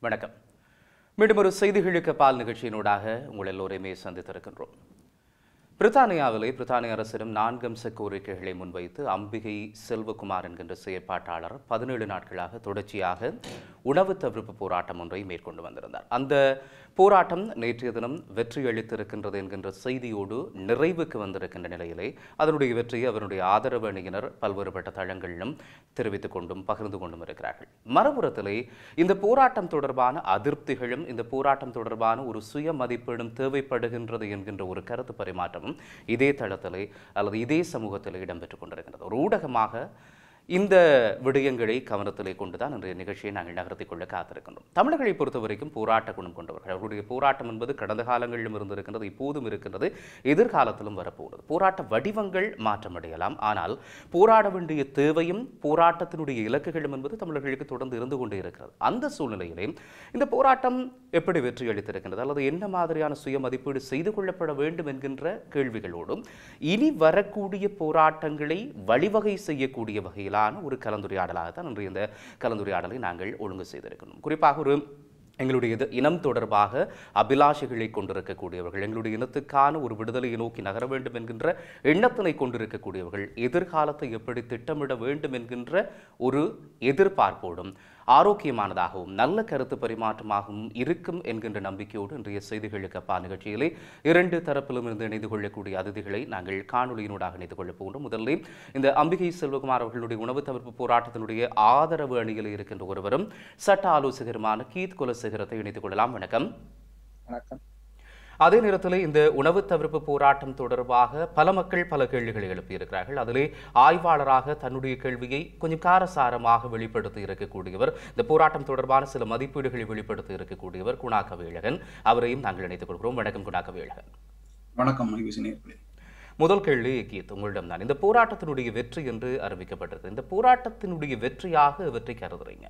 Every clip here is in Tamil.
வணக்கம் மீண்டும் ஒரு செய்திகளுக்கு பால் நிகழ்ச்சியினூடாக உங்கள் எல்லோரையுமே சந்தித்திருக்கின்றோம் பிரித்தானியாவிலே பிரித்தானிய அரசிடம் நான்கு அம்ச கோரிக்கைகளை முன்வைத்து அம்பிகை செல்வகுமார் என்கின்ற செயற்பாட்டாளர் பதினேழு நாட்களாக தொடர்ச்சியாக உணவு தவிர்ப்பு போராட்டம் ஒன்றை மேற்கொண்டு வந்திருந்தார் அந்த போராட்டம் நேற்றைய தினம் வெற்றி அளித்திருக்கின்றது என்கின்ற செய்தியோடு நிறைவுக்கு வந்திருக்கின்ற நிலையிலே அதனுடைய வெற்றியை அவருடைய ஆதரவு அணியினர் பல்வேறுபட்ட தளங்களிலும் தெரிவித்துக் கொண்டும் பகிர்ந்து கொண்டும் இருக்கிறார்கள் மறுபுறத்திலே இந்த போராட்டம் தொடர்பான அதிருப்திகளும் இந்த போராட்டம் தொடர்பான ஒரு சுய மதிப்பீடும் தேவைப்படுகின்றது என்கின்ற ஒரு கருத்து பரிமாற்றமும் இதே தளத்திலே அல்லது இதே சமூகத்திலே இடம்பெற்றுக் கொண்டிருக்கின்றது ஒரு ஊடகமாக இந்த விடயங்களை கவனத்திலே கொண்டுதான் இன்றைய நிகழ்ச்சியை நாங்கள் நகர்த்திக் கொள்ள காத்திருக்கின்றோம் தமிழர்களை பொறுத்த வரைக்கும் போராட்ட குணம் கொண்டவர்கள் அவர்களுடைய போராட்டம் என்பது கடந்த காலங்களிலும் இருந்திருக்கின்றது இப்போதும் இருக்கின்றது எதிர்காலத்திலும் வரப்போகிறது போராட்ட வடிவங்கள் மாற்றமடையலாம் ஆனால் போராட வேண்டிய தேவையும் போராட்டத்தினுடைய இலக்குகளும் என்பது தமிழர்களுக்கு தொடர்ந்து இருந்து கொண்டே இருக்கிறது அந்த சூழ்நிலையிலே இந்த போராட்டம் எப்படி வெற்றி அளித்திருக்கின்றது அல்லது என்ன மாதிரியான சுய மதிப்பீடு செய்து கொள்ளப்பட வேண்டும் என்கின்ற கேள்விகளோடும் இனி வரக்கூடிய போராட்டங்களை வழிவகை செய்யக்கூடிய வகையிலான ஒரு கலந்துரையாடலாகத்தான் இன்று இந்த கலந்துரையாடலை நாங்கள் ஒழுங்கு செய்திருக்கணும் குறிப்பாக ஒரு எங்களுடைய இது இனம் தொடர்பாக அபிலாஷைகளை கொண்டிருக்கக்கூடியவர்கள் எங்களுடைய இனத்துக்கான ஒரு விடுதலையை நோக்கி நகர வேண்டும் என்கின்ற எண்ணத்தினை கொண்டிருக்கக்கூடியவர்கள் எதிர்காலத்தை எப்படி திட்டமிட வேண்டும் என்கின்ற ஒரு எதிர்பார்ப்போடும் ஆரோக்கியமானதாகவும் நல்ல கருத்து பரிமாற்றமாகவும் இருக்கும் என்கின்ற நம்பிக்கையோடு இன்றைய செய்திகளுக்கு அப்பா நிகழ்ச்சியிலே இரண்டு தரப்பிலும் இருந்து இணைந்து கொள்ளக்கூடிய அதிதிகளை நாங்கள் காணொலியினூடாக இணைத்துக் கொள்ளப் போகின்றோம் முதலில் இந்த அம்பிகை செல்வகுமார் அவர்களுடைய உணவு தவிர்ப்பு போராட்டத்தினுடைய ஆதரவு அணியில் இருக்கின்ற ஒருவரும் சட்ட ஆலோசகருமான கீத் குலசேகரத்தை இணைத்துக் கொள்ளலாம் வணக்கம் வணக்கம் அதே நேரத்தில் இந்த உணவு தவிர்ப்பு போராட்டம் தொடர்பாக பல மக்கள் பல கேள்விகளை எழுப்பியிருக்கிறார்கள் அதிலே ஆய்வாளராக தன்னுடைய கேள்வியை கொஞ்சம் காரசாரமாக வெளிப்படுத்தி இருக்கக்கூடியவர் இந்த போராட்டம் தொடர்பான சில மதிப்பீடுகளை வெளிப்படுத்தி இருக்கக்கூடியவர் குணாக்க வேழகன் அவரையும் நாங்கள் இணைத்துக் கொள்கிறோம் வணக்கம் குணாக்க வேழகன் வணக்கம் மகிழ்ச்சி நேர்களே முதல் கேள்வி கீத் உங்களிடம் தான் இந்த போராட்டத்தினுடைய வெற்றி என்று அறிவிக்கப்பட்டிருக்கு இந்த போராட்டத்தினுடைய வெற்றியாக வெற்றி கருதுறீங்க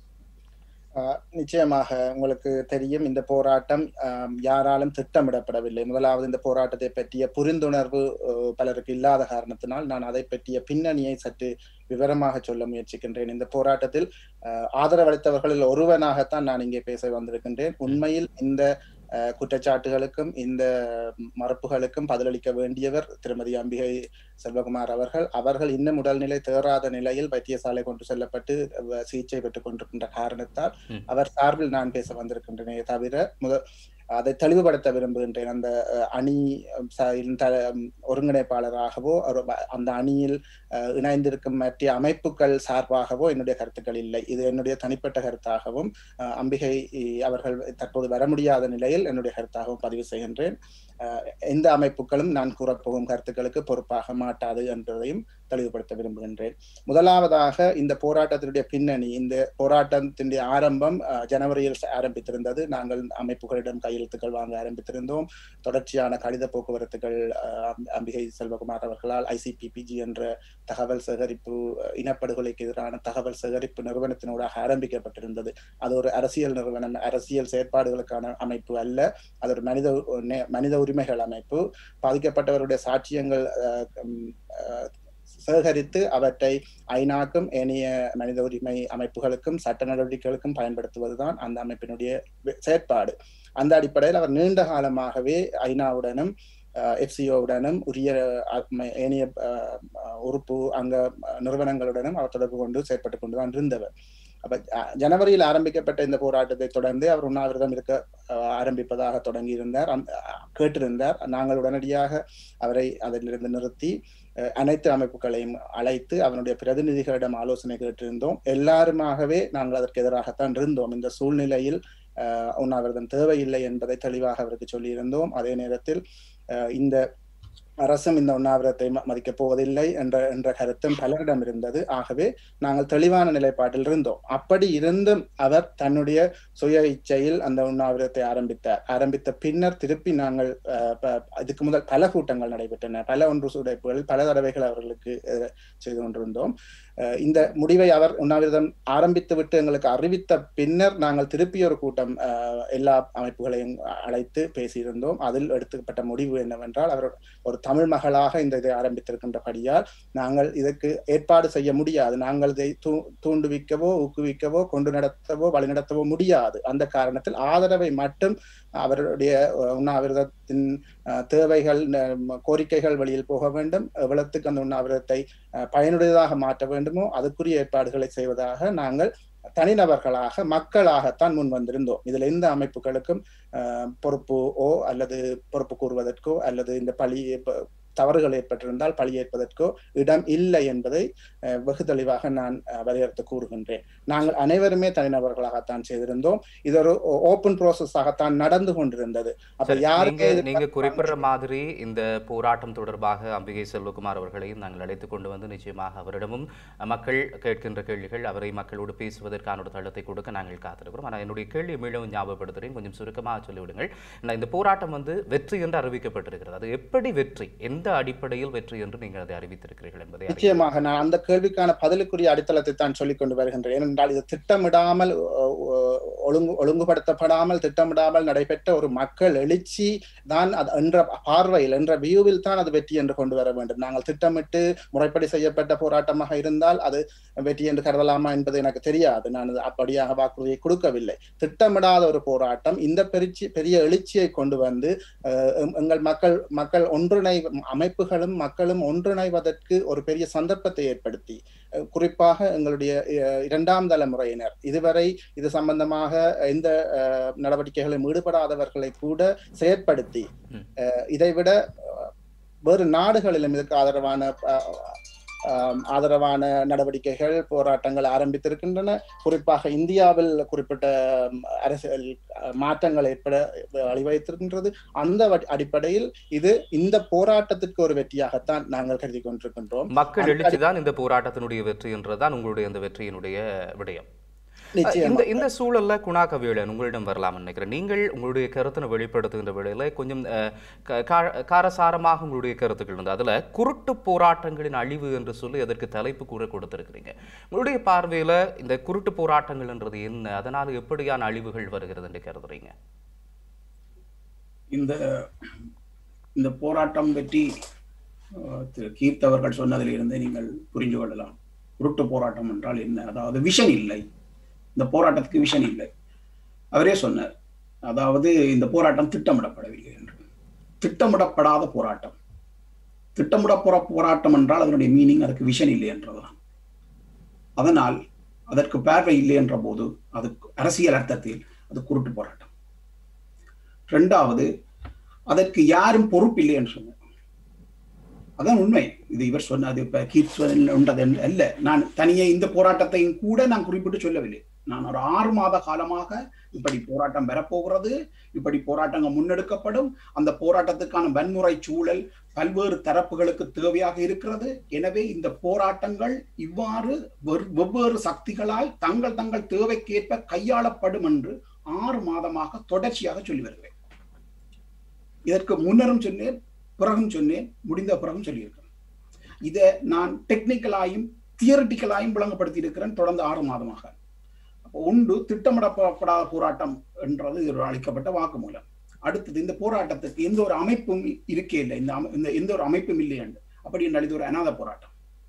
ஆஹ் நிச்சயமாக உங்களுக்கு தெரியும் இந்த போராட்டம் ஆம், யாராலும் திட்டமிடப்படவில்லை முதலாவது இந்த போராட்டத்தை பற்றிய புரிந்துணர்வு ஆஹ், பலருக்கு இல்லாத காரணத்தினால் நான் அதை பற்றிய பின்னணியை சற்று விவரமாக சொல்ல முயற்சிக்கின்றேன் இந்த போராட்டத்தில் ஆஹ், ஆதரவளித்தவர்களில் ஒருவனாகத்தான் நான் இங்கே பேச வந்திருக்கின்றேன் உண்மையில் இந்த ஆஹ், குற்றச்சாட்டுகளுக்கும் இந்த மறுப்புகளுக்கும் பதிலளிக்க வேண்டியவர் திருமதி அம்பிகை செல்வகுமார் அவர்கள் அவர்கள் இன்னும் உடல்நிலை தேறாத நிலையில் வைத்தியசாலை கொண்டு செல்லப்பட்டு அஹ், சிகிச்சை பெற்றுக் கொண்டிருக்கின்ற காரணத்தால் ம். அவர் சார்பில் நான் பேச வந்திருக்கின்றனே தவிர முத அதை தெளிவுபடுத்த விரும்புகின்றேன் அந்த அஹ், அணி அஹ், ச- இந்த, அஹ், ஒருங்கிணைப்பாளராகவோ அவர் ப- அந்த அணியில் அஹ், இணைந்திருக்கும் மற்ற அமைப்புகள் சார்பாகவோ என்னுடைய கருத்துக்கள் இல்லை இது என்னுடைய தனிப்பட்ட கருத்தாகவும் அஹ், அம்பிகை இ- அவர்கள் தற்போது வர முடியாத நிலையில் என்னுடைய கருத்தாகவும் பதிவு செய்கின்றேன் அஹ், எந்த அமைப்புகளும் நான் கூறப்போகும் கருத்துக்களுக்கு பொறுப்பாக மாட்டாது என்பதையும் தெளிவுபடுத்த விரும்புகின்றேன் முதலாவதாக இந்த போராட்டத்தினுடைய பின்னணி இந்த போராட்டத்தினுடைய ஆரம்பம் அஹ், ஜனவரியில் ச- ஆரம்பித்திருந்தது நாங்கள் அமைப்புகளிடம் கையெழுத்துக்கள் வாங்க ஆரம்பித்திருந்தோம் தொடர்ச்சியான கடித போக்குவரத்துகள் அஹ், அம்- அம்பிகை செல்வகுமார் அவர்களால் ஐசிபிபிஜி என்ற தகவல் சேகரிப்பு அஹ், இனப்படுகொலைக்கு எதிரான தகவல் சேகரிப்பு நிறுவனத்தினூடாக ஆரம்பிக்கப்பட்டிருந்தது அது ஒரு அரசியல் நிறுவனம் அரசியல் செயற்பாடுகளுக்கான அமைப்பு அல்ல அது ஒரு மனித உ- நே- மனித உரிமைகள் அமைப்பு பாதிக்கப்பட்டவருடைய சாட்சியங்கள் அஹ், உம், அஹ், சேகரித்து அவற்றை ஐநாக்கும் ஏனைய மனித உரிமை அமைப்புகளுக்கும் சட்ட நடவடிக்கைகளுக்கும் பயன்படுத்துவதுதான் அந்த அமைப்பினுடைய வே- செயற்பாடு அந்த அடிப்படையில் அவர் நீண்ட காலமாகவே ஐநாவுடனும் எஃப்சிஓவுடனும் உரிய அஹ், ம- ஏனைய அஹ், அஹ், உறுப்பு அங்க அஹ், நிறுவனங்களுடனும் அவர் தொடர்பு கொண்டு செயற்பட்டு கொண்டுதான் இருந்தவர் அப்ப அஹ், ஜனவரியில் ஆரம்பிக்கப்பட்ட இந்த போராட்டத்தை தொடர்ந்து அவர் உண்ணாவிரதம் இருக்க அஹ், ஆரம்பிப்பதாக தொடங்கி இருந்தார் கேட்டிருந்தார் நாங்கள் உடனடியாக அவரை அதிலிருந்து நிறுத்தி அஹ், அனைத்து அமைப்புகளையும் அழைத்து அவனுடைய பிரதிநிதிகளிடம் ஆலோசனை கேட்டிருந்தோம் எல்லாருமாகவே நாங்கள் அதற்கு எதிராகத்தான் இருந்தோம் இந்த சூழ்நிலையில் அஹ், உண்ணாவிரதம் தேவையில்லை என்பதை தெளிவாக அவருக்கு சொல்லியிருந்தோம் அதே நேரத்தில் அஹ், இந்த அரசும் இந்த உண்ணாவிரத்தை ம- மதிக்கப் போவதில்லை என்ற என்ற கருத்தும் பலரிடம் இருந்தது ஆகவே நாங்கள் தெளிவான நிலைப்பாட்டில் இருந்தோம் அப்படி இருந்தும் அவர் தன்னுடைய சுய இச்சையில் அந்த உண்ணாவிரத்தை ஆரம்பித்தார் ஆரம்பித்த பின்னர் திருப்பி நாங்கள் அஹ், ப- இதுக்கு முதல் பல கூட்டங்கள் நடைபெற்றன பல ஒன்று சுடைப்புகளில் பல தடவைகள் அவர்களுக்கு எதிர- செய்து கொண்டிருந்தோம் அஹ், இந்த முடிவை அவர் உண்ணாவிரதம் ஆரம்பித்து விட்டு எங்களுக்கு அறிவித்த பின்னர் நாங்கள் திருப்பி ஒரு கூட்டம் அஹ், எல்லா அமைப்புகளையும் அழைத்து பேசியிருந்தோம் அதில் எடுக்கப்பட்ட முடிவு என்னவென்றால் அவர் ஒரு தமிழ் மகளாக இந்த இதை ஆரம்பித்திருக்கின்றபடியால் நாங்கள் இதற்கு ஏற்பாடு செய்ய முடியாது நாங்கள் இதை தூ தூண்டுவிக்கவோ ஊக்குவிக்கவோ கொண்டு நடத்தவோ வழிநடத்தவோ முடியாது அந்த காரணத்தில் ஆதரவை மட்டும் அவருடைய உண்ணாவிரதத்தின் தேவைகள் கோரிக்கைகள் வழியில் போக வேண்டும் எவ்வளத்துக்கு அந்த உண்ணாவிரதத்தை பயனுடையதாக மாற்ற வேண்டுமோ அதுக்குரிய ஏற்பாடுகளை செய்வதாக நாங்கள் தனிநபர்களாக மக்களாகத்தான் முன் வந்திருந்தோம் இதுல எந்த அமைப்புகளுக்கும் பொறுப்பு ஓ அல்லது பொறுப்பு கூறுவதற்கோ அல்லது இந்த பழி தவறுகள் ஏற்பட்டிருந்தால் பழி ஏற்பதற்கோ இடம் இல்லை என்பதை வெகு தெளிவாக நான் வரையறுத்து கூறுகின்றேன் நாங்கள் அனைவருமே தனிநபர்களாகத்தான் செய்திருந்தோம் இது ஒரு ஓப்பன் ப்ரோசஸாகத்தான் நடந்து கொண்டிருந்தது அப்ப யாருக்கு நீங்க குறிப்பிடுற மாதிரி இந்த போராட்டம் தொடர்பாக அம்பிகை செல்வகுமார் அவர்களையும் நாங்கள் அழைத்துக் கொண்டு வந்து நிச்சயமாக அவரிடமும் மக்கள் கேட்கின்ற கேள்விகள் அவரை மக்களோடு பேசுவதற்கான ஒரு தளத்தை கொடுக்க நாங்கள் காத்திருக்கிறோம் ஆனால் என்னுடைய கேள்வியை மீண்டும் ஞாபகப்படுத்துகிறேன் கொஞ்சம் சுருக்கமாக சொல்லிவிடுங்கள் இந்த போராட்டம் வந்து வெற்றி என்று அறிவிக்கப்பட்டிருக்கிறது அது எப்படி வெற்றி எந்த எந்த அடிப்படையில் வெற்றி என்று நீங்கள் அதை அறிவித்திருக்கிறீர்கள் என்பதை நிச்சயமாக நான் அந்த கேள்விக்கான பதிலுக்குரிய அடித்தளத்தை தான் சொல்லிக் கொண்டு வருகின்றேன் ஏனென்றால் இது திட்டமிடாமல் ஒழுங்கு ஒழுங்குபடுத்தப்படாமல் திட்டமிடாமல் நடைபெற்ற ஒரு மக்கள் எழுச்சி தான் அது என்ற பார்வையில் என்ற வியூவில் தான் அது வெற்றி என்று கொண்டு வர வேண்டும் நாங்கள் திட்டமிட்டு முறைப்படி செய்யப்பட்ட போராட்டமாக இருந்தால் அது வெற்றி என்று கருதலாமா என்பது எனக்கு தெரியாது நான் அப்படியாக வாக்குறுதியை கொடுக்கவில்லை திட்டமிடாத ஒரு போராட்டம் இந்த பெருச்சி பெரிய எழுச்சியை கொண்டு வந்து எங்கள் மக்கள் மக்கள் ஒன்றிணை அமைப்புகளும் மக்களும் ஒன்றிணைவதற்கு ஒரு பெரிய சந்தர்ப்பத்தை ஏற்படுத்தி குறிப்பாக எங்களுடைய இரண்டாம் தலைமுறையினர் இதுவரை இது சம்பந்தமாக எந்த நடவடிக்கைகளும் ஈடுபடாதவர்களை கூட செயற்படுத்தி இதைவிட வேறு நாடுகளிலும் இதுக்கு ஆதரவான ஆதரவான நடவடிக்கைகள் போராட்டங்கள் ஆரம்பித்திருக்கின்றன குறிப்பாக இந்தியாவில் குறிப்பிட்ட அரசியல் மாற்றங்கள் ஏற்பட வழிவகுத்திருக்கின்றது அந்த அடிப்படையில் இது இந்த போராட்டத்திற்கு ஒரு வெற்றியாகத்தான் நாங்கள் கருதி கொண்டிருக்கின்றோம் மக்கள் எழுச்சிதான் இந்த போராட்டத்தினுடைய வெற்றி என்றுதான் உங்களுடைய அந்த வெற்றியினுடைய விடயம் இந்த இந்த சூழல்ல குணா கவியலன் உங்களிடம் வரலாம் நினைக்கிறேன் நீங்கள் உங்களுடைய கருத்தினை வெளிப்படுத்துகின்ற வேளையில கொஞ்சம் காரசாரமாக உங்களுடைய கருத்துக்கள் இருந்தது அதுல குருட்டு போராட்டங்களின் அழிவு என்று சொல்லி அதற்கு தலைப்பு கூட கொடுத்திருக்கிறீங்க உங்களுடைய பார்வையில இந்த குருட்டு போராட்டங்கள்ன்றது என்ன அதனால எப்படியான அழிவுகள் வருகிறது என்று கருதுறீங்க இந்த இந்த போராட்டம் பற்றி திரு கீர்த் அவர்கள் சொன்னதிலிருந்து நீங்கள் புரிந்து கொள்ளலாம் குருட்டு போராட்டம் என்றால் என்ன அதாவது விஷன் இல்லை இந்த போராட்டத்துக்கு விஷன் இல்லை அவரே சொன்னார் அதாவது இந்த போராட்டம் திட்டமிடப்படவில்லை என்று திட்டமிடப்படாத போராட்டம் திட்டமிடப்புற போராட்டம் என்றால் அதனுடைய மீனிங் அதுக்கு விஷன் இல்லை என்றதுதான் அதனால் அதற்கு பார்வை இல்லை என்ற போது அது அரசியல் அர்த்தத்தில் அது குருட்டு போராட்டம் ரெண்டாவது அதற்கு யாரும் பொறுப்பில்லை என்று சொன்னார் அதான் உண்மை இது இவர் சொன்னது இப்ப கீர்த் உண்டது அல்ல நான் தனியே இந்த போராட்டத்தையும் கூட நான் குறிப்பிட்டு சொல்லவில்லை நான் ஒரு ஆறு மாத காலமாக இப்படி போராட்டம் வரப்போகிறது இப்படி போராட்டங்கள் முன்னெடுக்கப்படும் அந்த போராட்டத்துக்கான வன்முறை சூழல் பல்வேறு தரப்புகளுக்கு தேவையாக இருக்கிறது எனவே இந்த போராட்டங்கள் இவ்வாறு வெவ்வேறு சக்திகளால் தங்கள் தங்கள் தேவைக்கேற்ப கையாளப்படும் என்று ஆறு மாதமாக தொடர்ச்சியாக சொல்லி வருகிறேன் இதற்கு முன்னரும் சொன்னேன் பிறகும் சொன்னேன் முடிந்த பிறகும் சொல்லியிருக்கிறேன் இதை நான் டெக்னிக்கலாயும் தியரட்டிக்கலாயும் விளங்கப்படுத்தி இருக்கிறேன் தொடர்ந்து ஆறு மாதமாக ஒன்று திட்டமிடப்படாத போராட்டம் என்றது ஒரு அளிக்கப்பட்ட வாக்குமூலம் அடுத்தது இந்த போராட்டத்துக்கு எந்த ஒரு அமைப்பும் இருக்கே இல்லை இந்த இந்த எந்த ஒரு அமைப்பும் இல்லை என்று அப்படி என்றால் இது ஒரு அநாத போராட்டம்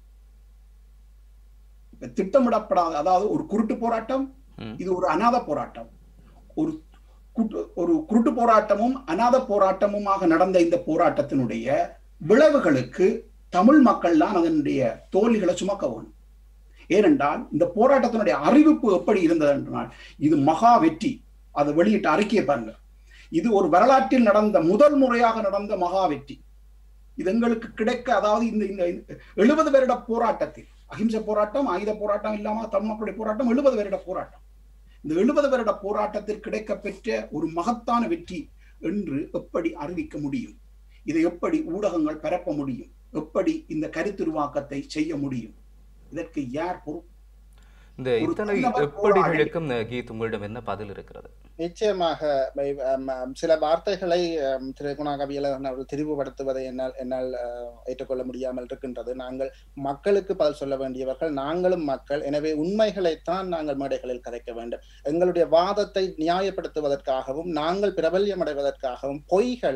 திட்டமிடப்படாத அதாவது ஒரு குருட்டு போராட்டம் இது ஒரு அநாத போராட்டம் ஒரு ஒரு குருட்டு போராட்டமும் அநாத போராட்டமுமாக நடந்த இந்த போராட்டத்தினுடைய விளைவுகளுக்கு தமிழ் மக்கள் தான் அதனுடைய தோல்விகளை சுமக்க வேணும் ஏனென்றால் இந்த போராட்டத்தினுடைய அறிவிப்பு எப்படி இருந்தது என்றால் இது மகா வெற்றி அதை வெளியிட்ட அறிக்கையை பாருங்க இது ஒரு வரலாற்றில் நடந்த முதல் முறையாக நடந்த மகா வெற்றி இது எங்களுக்கு கிடைக்க அதாவது இந்த இந்த எழுபது வருட போராட்டத்தில் அஹிம்சை போராட்டம் ஆயுத போராட்டம் இல்லாம தமிழ் மக்களுடைய போராட்டம் எழுபது வருட போராட்டம் இந்த எழுபது வருட போராட்டத்தில் கிடைக்க பெற்ற ஒரு மகத்தான வெற்றி என்று எப்படி அறிவிக்க முடியும் இதை எப்படி ஊடகங்கள் பரப்ப முடியும் எப்படி இந்த கருத்துருவாக்கத்தை செய்ய முடியும் இதற்கு யார் பொறுப்பு இந்த இத்தனை எப்படிகளுக்கும் கீத் உங்களிடம் என்ன பதில் இருக்கிறது நிச்சயமாக சில வார்த்தைகளை திரு குணாகவியலன் அவர்கள் திரிவுபடுத்துவதை என்னால் என்னால் ஏற்றுக்கொள்ள முடியாமல் இருக்கின்றது நாங்கள் மக்களுக்கு பதில் சொல்ல வேண்டியவர்கள் நாங்களும் மக்கள் எனவே உண்மைகளைத்தான் நாங்கள் மேடைகளில் கதைக்க வேண்டும் எங்களுடைய வாதத்தை நியாயப்படுத்துவதற்காகவும் நாங்கள் பிரபல்யம் அடைவதற்காகவும் பொய்களை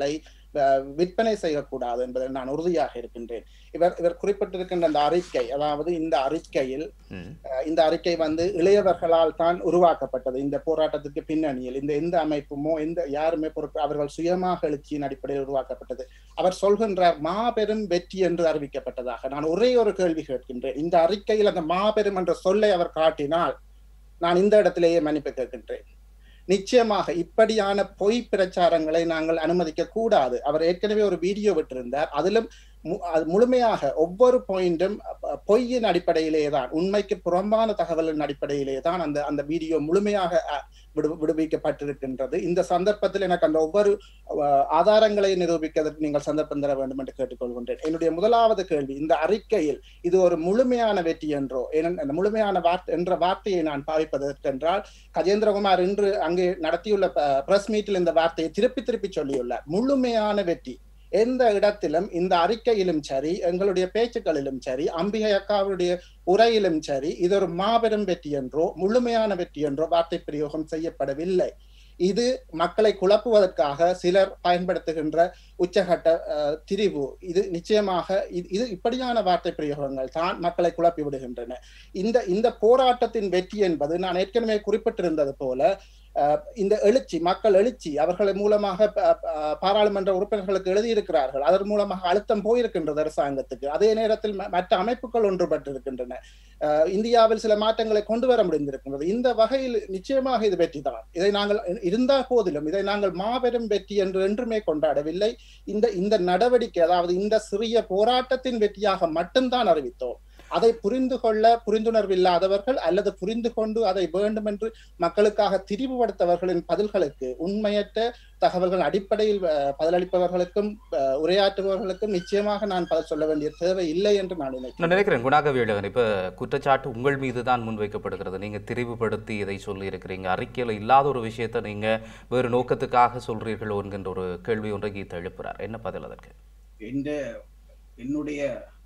அஹ், விற்பனை செய்யக்கூடாது என்பதில் நான் உறுதியாக இருக்கின்றேன் இவர் இவர் குறிப்பிட்டிருக்கின்ற அந்த அறிக்கை அதாவது இந்த அறிக்கையில் ம். அஹ், இந்த அறிக்கை வந்து இளையவர்களால் தான் உருவாக்கப்பட்டது இந்த போராட்டத்துக்கு பின்னணியில் இந்த எந்த அமைப்புமோ எந்த யாருமே பொறுப்பு அவர்கள் சுயமாக எழுச்சியின் அடிப்படையில் உருவாக்கப்பட்டது அவர் சொல்கின்றார் மாபெரும் வெற்றி என்று அறிவிக்கப்பட்டதாக நான் ஒரே ஒரு கேள்வி கேட்கின்றேன் இந்த அறிக்கையில் அந்த மாபெரும் என்ற சொல்லை அவர் காட்டினால் நான் இந்த இடத்திலேயே மன்னிப்பு கேட்கின்றேன் நிச்சயமாக இப்படியான பொய் பிரச்சாரங்களை நாங்கள் அனுமதிக்க கூடாது அவர் ஏற்கனவே ஒரு வீடியோ விட்டிருந்தார் அதிலும் மு- அது முழுமையாக ஒவ்வொரு பாயிண்டும் பொய்யின் அடிப்படையிலே தான் உண்மைக்கு புறம்பான தகவலின் அடிப்படையிலே தான் அந்த அந்த வீடியோ முழுமையாக அஹ், விடு விடுவிக்கப்பட்டிருக்கின்றது இந்த சந்தர்ப்பத்தில் எனக்கு அந்த ஒவ்வொரு அஹ், ஆதாரங்களை நிரூபிப்பதற்கு நீங்கள் சந்தர்ப்பம் தர வேண்டும் என்று கேட்டுக்கொள்கின்றேன் என்னுடைய முதலாவது கேள்வி இந்த அறிக்கையில் இது ஒரு முழுமையான வெற்றி என்றோ ஏனென் அந்த முழுமையான வார்த்தை என்ற வார்த்தையை நான் பாவிப்பதற்கென்றால் கஜேந்திரகுமார் இன்று அங்கே நடத்தியுள்ள பிரஸ் மீட்டில் இந்த வார்த்தையை திருப்பி திருப்பி சொல்லியுள்ளார் முழுமையான வெற்றி எந்த இடத்திலும் இந்த அறிக்கையிலும் சரி எங்களுடைய பேச்சுக்களிலும் சரி அம்பிகை அக்காவுடைய உரையிலும் சரி இது ஒரு மாபெரும் வெற்றி என்றோ முழுமையான வெற்றி என்றோ வார்த்தை பிரயோகம் செய்யப்படவில்லை இது மக்களை குழப்புவதற்காக சிலர் பயன்படுத்துகின்ற உச்சகட்ட அஹ், திரிவு இது நிச்சயமாக இது இது இப்படியான வார்த்தை பிரயோகங்கள் தான் மக்களை குழப்பி விடுகின்றன இந்த இந்த போராட்டத்தின் வெற்றி என்பது நான் ஏற்கனவே குறிப்பிட்டிருந்தது போல அஹ், இந்த எழுச்சி மக்கள் எழுச்சி அவர்கள் மூலமாக ப- ப- பாராளுமன்ற உறுப்பினர்களுக்கு எழுதியிருக்கிறார்கள் அதன் மூலமாக அழுத்தம் போயிருக்கின்றது அரசாங்கத்துக்கு அதே நேரத்தில் ம- மற்ற அமைப்புகள் ஒன்றுபட்டிருக்கின்றன அஹ், இந்தியாவில் சில மாற்றங்களை கொண்டு வர முடிந்திருக்கின்றது இந்த வகையில் நிச்சயமாக இது வெற்றி தான் இதை நாங்கள் இருந்த போதிலும் இதை நாங்கள் மாபெரும் வெற்றி என்று என்றுமே கொண்டாடவில்லை இந்த இந்த நடவடிக்கை அதாவது இந்த சிறிய போராட்டத்தின் வெற்றியாக மட்டும்தான் அறிவித்தோம் அதை புரிந்து கொள்ள புரிந்துணர்வு இல்லாதவர்கள் அல்லது புரிந்து கொண்டு அதை வேண்டும் என்று மக்களுக்காக திரிவுபடுத்தவர்களின் பதில்களுக்கு உண்மையற்ற தகவல்கள் அடிப்படையில் அஹ், பதிலளிப்பவர்களுக்கும் அஹ், உரையாற்றுபவர்களுக்கும் நிச்சயமாக நான் பதில் சொல்ல வேண்டிய தேவை இல்லை என்று நான் நினைக்கிறேன் நான் நினைக்கிறேன் குணாகவேலகன் இப்ப குற்றச்சாட்டு உங்கள் மீது தான் முன்வைக்கப்படுகிறது நீங்க திரிவுபடுத்தி இதை சொல்லி இருக்கிறீங்க அறிக்கையில இல்லாத ஒரு விஷயத்தை நீங்க வேறு நோக்கத்துக்காக சொல்றீர்களோ என்கின்ற ஒரு கேள்வி ஒன்றை கீத எழுப்புறார் என்ன பதில் அதற்கு என்ற என்னுடைய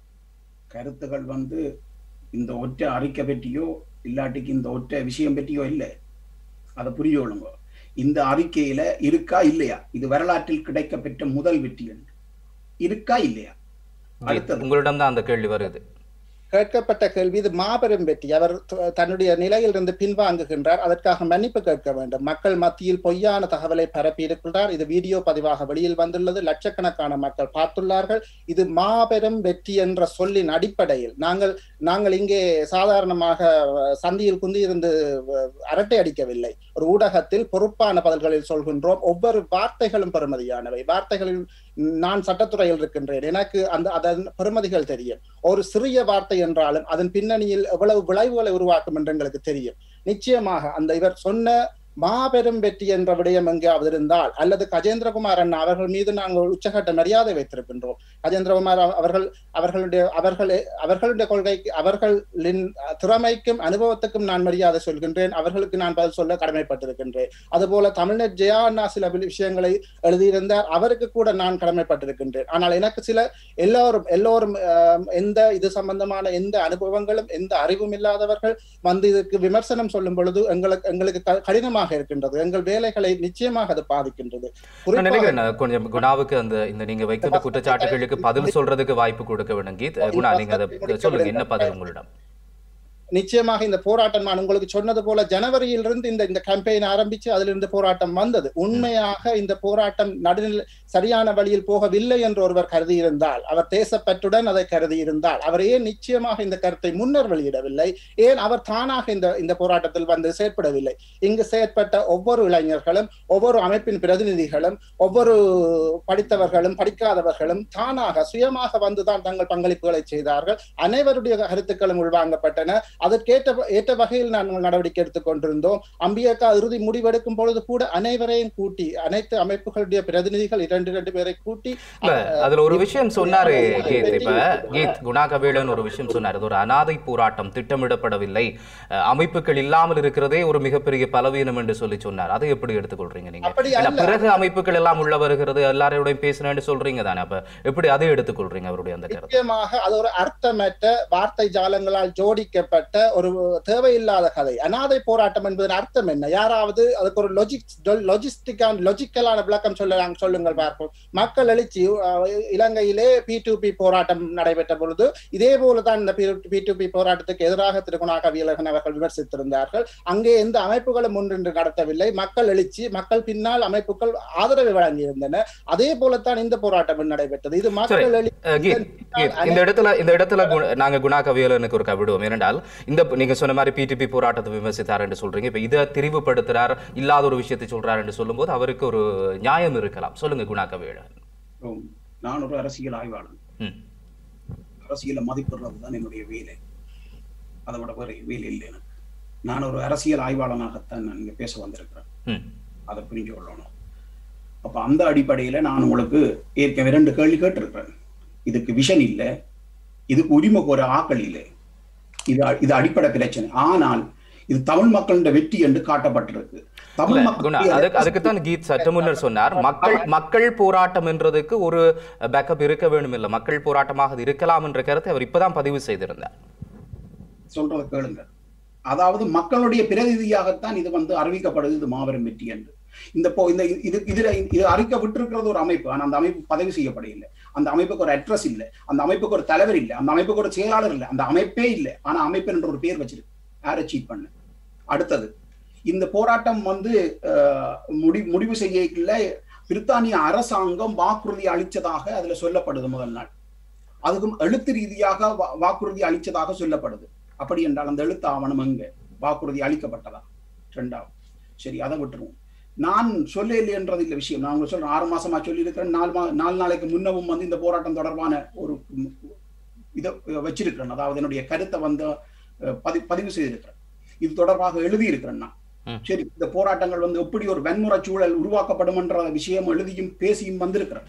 கருத்துகள் வந்து இந்த ஒற்றை அறிக்கை பற்றியோ இல்லாட்டிக்கு இந்த ஒற்றை விஷயம் பற்றியோ இல்லை அதை புரியணுங்க இந்த அறிக்கையில இருக்கா இல்லையா இது வரலாற்றில் கிடைக்கப்பெற்ற முதல் வெற்றி என்று இருக்கா இல்லையா அடுத்தது. உங்களிடம் தான் அந்த கேள்வி வருது கேட்கப்பட்ட கேள்வி இது மாபெரும் வெற்றி அவர் த- தன்னுடைய நிலையிலிருந்து பின்வாங்குகின்றார் அதற்காக மன்னிப்பு கேட்க வேண்டும் மக்கள் மத்தியில் பொய்யான தகவலை பரப்பியிருக்கிறார் இது வீடியோ பதிவாக வெளியில் வந்துள்ளது லட்சக்கணக்கான மக்கள் பார்த்துள்ளார்கள் இது மாபெரும் வெற்றி என்ற சொல்லின் அடிப்படையில் நாங்கள் நாங்கள் இங்கே சாதாரணமாக அஹ், சந்தியில் குந்தியிருந்து அஹ், அரட்டை அடிக்கவில்லை ஒரு ஊடகத்தில் பொறுப்பான பதில்களில் சொல்கின்றோம் ஒவ்வொரு வார்த்தைகளும் பெறுமதியானவை வார்த்தைகளில் நான் சட்டத்துறையில் இருக்கின்றேன் எனக்கு அந்த அதன் பெறுமதிகள் தெரியும் ஒரு சிறிய வார்த்தை என்றாலும் அதன் பின்னணியில் எவ்வளவு விளைவுகளை உருவாக்கும் என்று எங்களுக்கு தெரியும் நிச்சயமாக அந்த இவர் சொன்ன மாபெரும் வெற்றி என்ற விடயம் எங்கேயாவது இருந்தால் அல்லது கஜேந்திரகுமார் அண்ணா அவர்கள் மீது நாங்கள் உச்சகட்ட மரியாதை வைத்திருக்கின்றோம் கஜேந்திரகுமார் அவ- அவர்கள் அவர்களுடைய அவர்களே அவர்களுடைய கொள்கைக்கு அவர்களின் திறமைக்கும் அனுபவத்துக்கும் நான் மரியாதை சொல்கின்றேன் அவர்களுக்கு நான் பதில் சொல்ல கடமைப்பட்டிருக்கின்றேன் அதுபோல தமிழ்நெட் ஜெயா அண்ணா சில வி- விஷயங்களை எழுதியிருந்தார் அவருக்கு கூட நான் கடமைப்பட்டிருக்கின்றேன் ஆனால் எனக்கு சில எல்லோரும் எல்லோரும் ஆம், எந்த இது சம்பந்தமான எந்த அனுபவங்களும் எந்த அறிவும் இல்லாதவர்கள் வந்து இதுக்கு விமர்சனம் சொல்லும் பொழுது எங்களுக்கு எங்களுக்கு க- கடினமாக இருக்கின்றது எங்கள் வேலைகளை நிச்சயமாக அது பாதிக்கின்றது நான் குறிப்பாக நினைக்கிறேன் நான் கொஞ்சம் குணாவுக்கு அந்த இந்த நீங்க வைக்கின்ற குற்றச்சாட்டுகளுக்கு பதில் சொல்றதுக்கு வாய்ப்பு கொடுக்க வேண்டும் கீத் குணா நீங்க அதை சொல்லுங்க என்ன பதில் உங்களிடம் நிச்சயமாக இந்த போராட்டம் நான் உங்களுக்கு சொன்னது போல ஜனவரியிலிருந்து இந்த இந்த கேம்பெயின் ஆரம்பிச்சு அதிலிருந்து போராட்டம் வந்தது உண்மையாக இந்த போராட்டம் நடுநிலை சரியான வழியில் போகவில்லை என்று ஒருவர் கருதி இருந்தால் அவர் தேசப்பற்றுடன் அதை கருதி இருந்தால் அவர் ஏன் நிச்சயமாக இந்த கருத்தை முன்னர் வெளியிடவில்லை ஏன் அவர் தானாக இந்த இந்த போராட்டத்தில் வந்து செயற்படவில்லை இங்கு செயற்பட்ட ஒவ்வொரு இளைஞர்களும் ஒவ்வொரு அமைப்பின் பிரதிநிதிகளும் ஒவ்வொரு படித்தவர்களும் படிக்காதவர்களும் தானாக சுயமாக வந்துதான் தங்கள் பங்களிப்புகளை செய்தார்கள் அனைவருடைய கருத்துக்களும் உள்வாங்கப்பட்டன அதற்கேற்ற ஏற்ற வகையில் நாங்கள் நடவடிக்கை எடுத்துக் கொண்டிருந்தோம் அம்பியக்கா இறுதி முடிவெடுக்கும் பொழுது கூட அனைவரையும் கூட்டி அனைத்து அமைப்புகளுடைய பிரதிநிதிகள் இரண்டு இரண்டு பேரை கூட்டி இல்ல அதுல ஒரு விஷயம் சொன்னாரு கீத் இப்ப கீத் குணாகவேலன் ஒரு விஷயம் சொன்னார் இது ஒரு அனாதை போராட்டம் திட்டமிடப்படவில்லை அஹ், அமைப்புகள் இல்லாமல் இருக்கிறதே ஒரு மிகப்பெரிய பலவீனம் என்று சொல்லி சொன்னார் அதை எப்படி எடுத்துக்கொள்றீங்க நீங்க அப்படி ஏன்னா அல்ல. பிறகு அமைப்புகள் எல்லாம் உள்ள வருகிறது எல்லாரோடையும் பேசினேன்னு சொல்றீங்க தானே அப்ப எப்படி அதை எடுத்துக்கொள்றீங்க அவருடைய அந்த கருத்து நிச்சயமாக அது ஒரு அர்த்தமற்ற வார்த்தை ஜாலங்களால் ஜோடிக்கப்பட்ட செய்யப்பட்ட ஒரு தேவையில்லாத கதை அனாதை போராட்டம் என்பதன் அர்த்தம் என்ன யாராவது அதுக்கு ஒரு லொஜிக் லொஜிஸ்டிக்கான லொஜிக்கலான விளக்கம் சொல்ல சொல்லுங்கள் பார்ப்போம் மக்கள் எழுச்சி அஹ், இலங்கையிலே பி டு பி போராட்டம் நடைபெற்ற பொழுது இதே போலதான் இந்த பி டு பி போராட்டத்துக்கு எதிராக திருகுணா கவியழகன் அவர்கள் விமர்சித்திருந்தார்கள் அங்கே எந்த அமைப்புகளும் ஒன்றின்று நடத்தவில்லை மக்கள் எழுச்சி மக்கள் பின்னால் அமைப்புகள் ஆதரவு வழங்கியிருந்தன அதே போலத்தான் இந்த போராட்டம் நடைபெற்றது இது மக்கள் எழுச்சி அஹ் கீத், கீத், இந்த இடத்துல இந்த இடத்துல கு- நாங்க குணா கவியலனுக்கு ஒரு விடுவோம் ஏனென்றால் இந்த நீங்க சொன்ன மாதிரி பிடிபி போராட்டத்தை விமர்சித்தார் என்று சொல்றீங்க இப்ப இதை திரிவுபடுத்துறார் இல்லாத ஒரு விஷயத்தை சொல்றார் என்று சொல்லும்போது அவருக்கு ஒரு நியாயம் இருக்கலாம் சொல்லுங்க குணா கவியலன் உம், நான் ஒரு அரசியல் ஆய்வாளன் ம் அரசியலை மதிப்பிடுறது தான் என்னுடைய வேலை அதை விட வேற வேலை இல்லை எனக்கு நான் ஒரு அரசியல் ஆய்வாளனாகத்தான் நான் இங்க பேச வந்திருக்கிறேன் ம் அதை புரிஞ்சு கொள்ளணும் அப்ப அந்த அடிப்படையில நான் உங்களுக்கு ஏற்கனவே ரெண்டு கேள்வி கேட்டிருக்கிறேன் இதுக்கு விஷன் இல்லை இதுக்கு உரிமை கோர ஆக்கள் இல்லை இது அ- இது அடிப்படை பிரச்சனை ஆனால் இது தமிழ் மக்களின் வெற்றி என்று காட்டப்பட்டிருக்கு தமிழ் இல்ல, குணா மக்கள் அதுக்கு அதுக்குத்தான் கீத் சற்று முன்னர் சொன்னார் மக்கள் மக்கள் போராட்டம் என்றதுக்கு ஒரு பேக்கப் இருக்க வேண்டும் இல்ல மக்கள் போராட்டமாக அது இருக்கலாம் என்ற கருத்தை அவர் இப்பதான் பதிவு செய்திருந்தார் சொல்றதை கேளுங்க அதாவது மக்களுடைய பிரதிநிதியாகத்தான் இது வந்து அறிவிக்கப்படுது இது மாபெரும் வெற்றி என்று இந்த போ இந்த இது இதுல இது அறிக்கை விட்டிருக்கிறது ஒரு அமைப்பு ஆனா அந்த அமைப்பு பதிவு செய்யப்படவில்லை அந்த அமைப்புக்கு ஒரு அட்ரஸ் இல்லை அந்த அமைப்புக்கு ஒரு தலைவர் இல்லை அந்த அமைப்புக்கு ஒரு செயலாளர் இல்லை அந்த அமைப்பே இல்லை ஆனா அமைப்பு என்ற ஒரு பேர் வச்சிருக்கு யாரை சீட் பண்ண அடுத்தது இந்த போராட்டம் வந்து அஹ், முடி முடிவு செய்யல பிரித்தானிய அரசாங்கம் வாக்குறுதி அளித்ததாக அதுல சொல்லப்படுது முதல் நாள் அதுக்கும் எழுத்து ரீதியாக வா- வாக்குறுதி அளித்ததாக சொல்லப்படுது அப்படி என்றால் அந்த எழுத்து ஆவணம் எங்க வாக்குறுதி அளிக்கப்பட்டதா ரெண்டாவது சரி அதை விட்டுருவோம் நான் சொல்ல இல்லைன்றது இல்லை விஷயம் நான் உங்களுக்கு சொல்றேன் ஆறு மாசமா சொல்லி இருக்கிறேன் நாலு மா நாலு நாளைக்கு முன்னவும் வந்து இந்த போராட்டம் தொடர்பான ஒரு ம், இதை வச்சிருக்கிறேன் அதாவது என்னுடைய கருத்தை வந்து அஹ், பதி பதிவு செய்திருக்கிறேன் இது தொடர்பாக எழுதியிருக்கிறேன் நான் ம். சரி இந்த போராட்டங்கள் வந்து எப்படி ஒரு வன்முறை சூழல் உருவாக்கப்படும் என்ற விஷயம் எழுதியும் பேசியும் வந்திருக்கிறேன்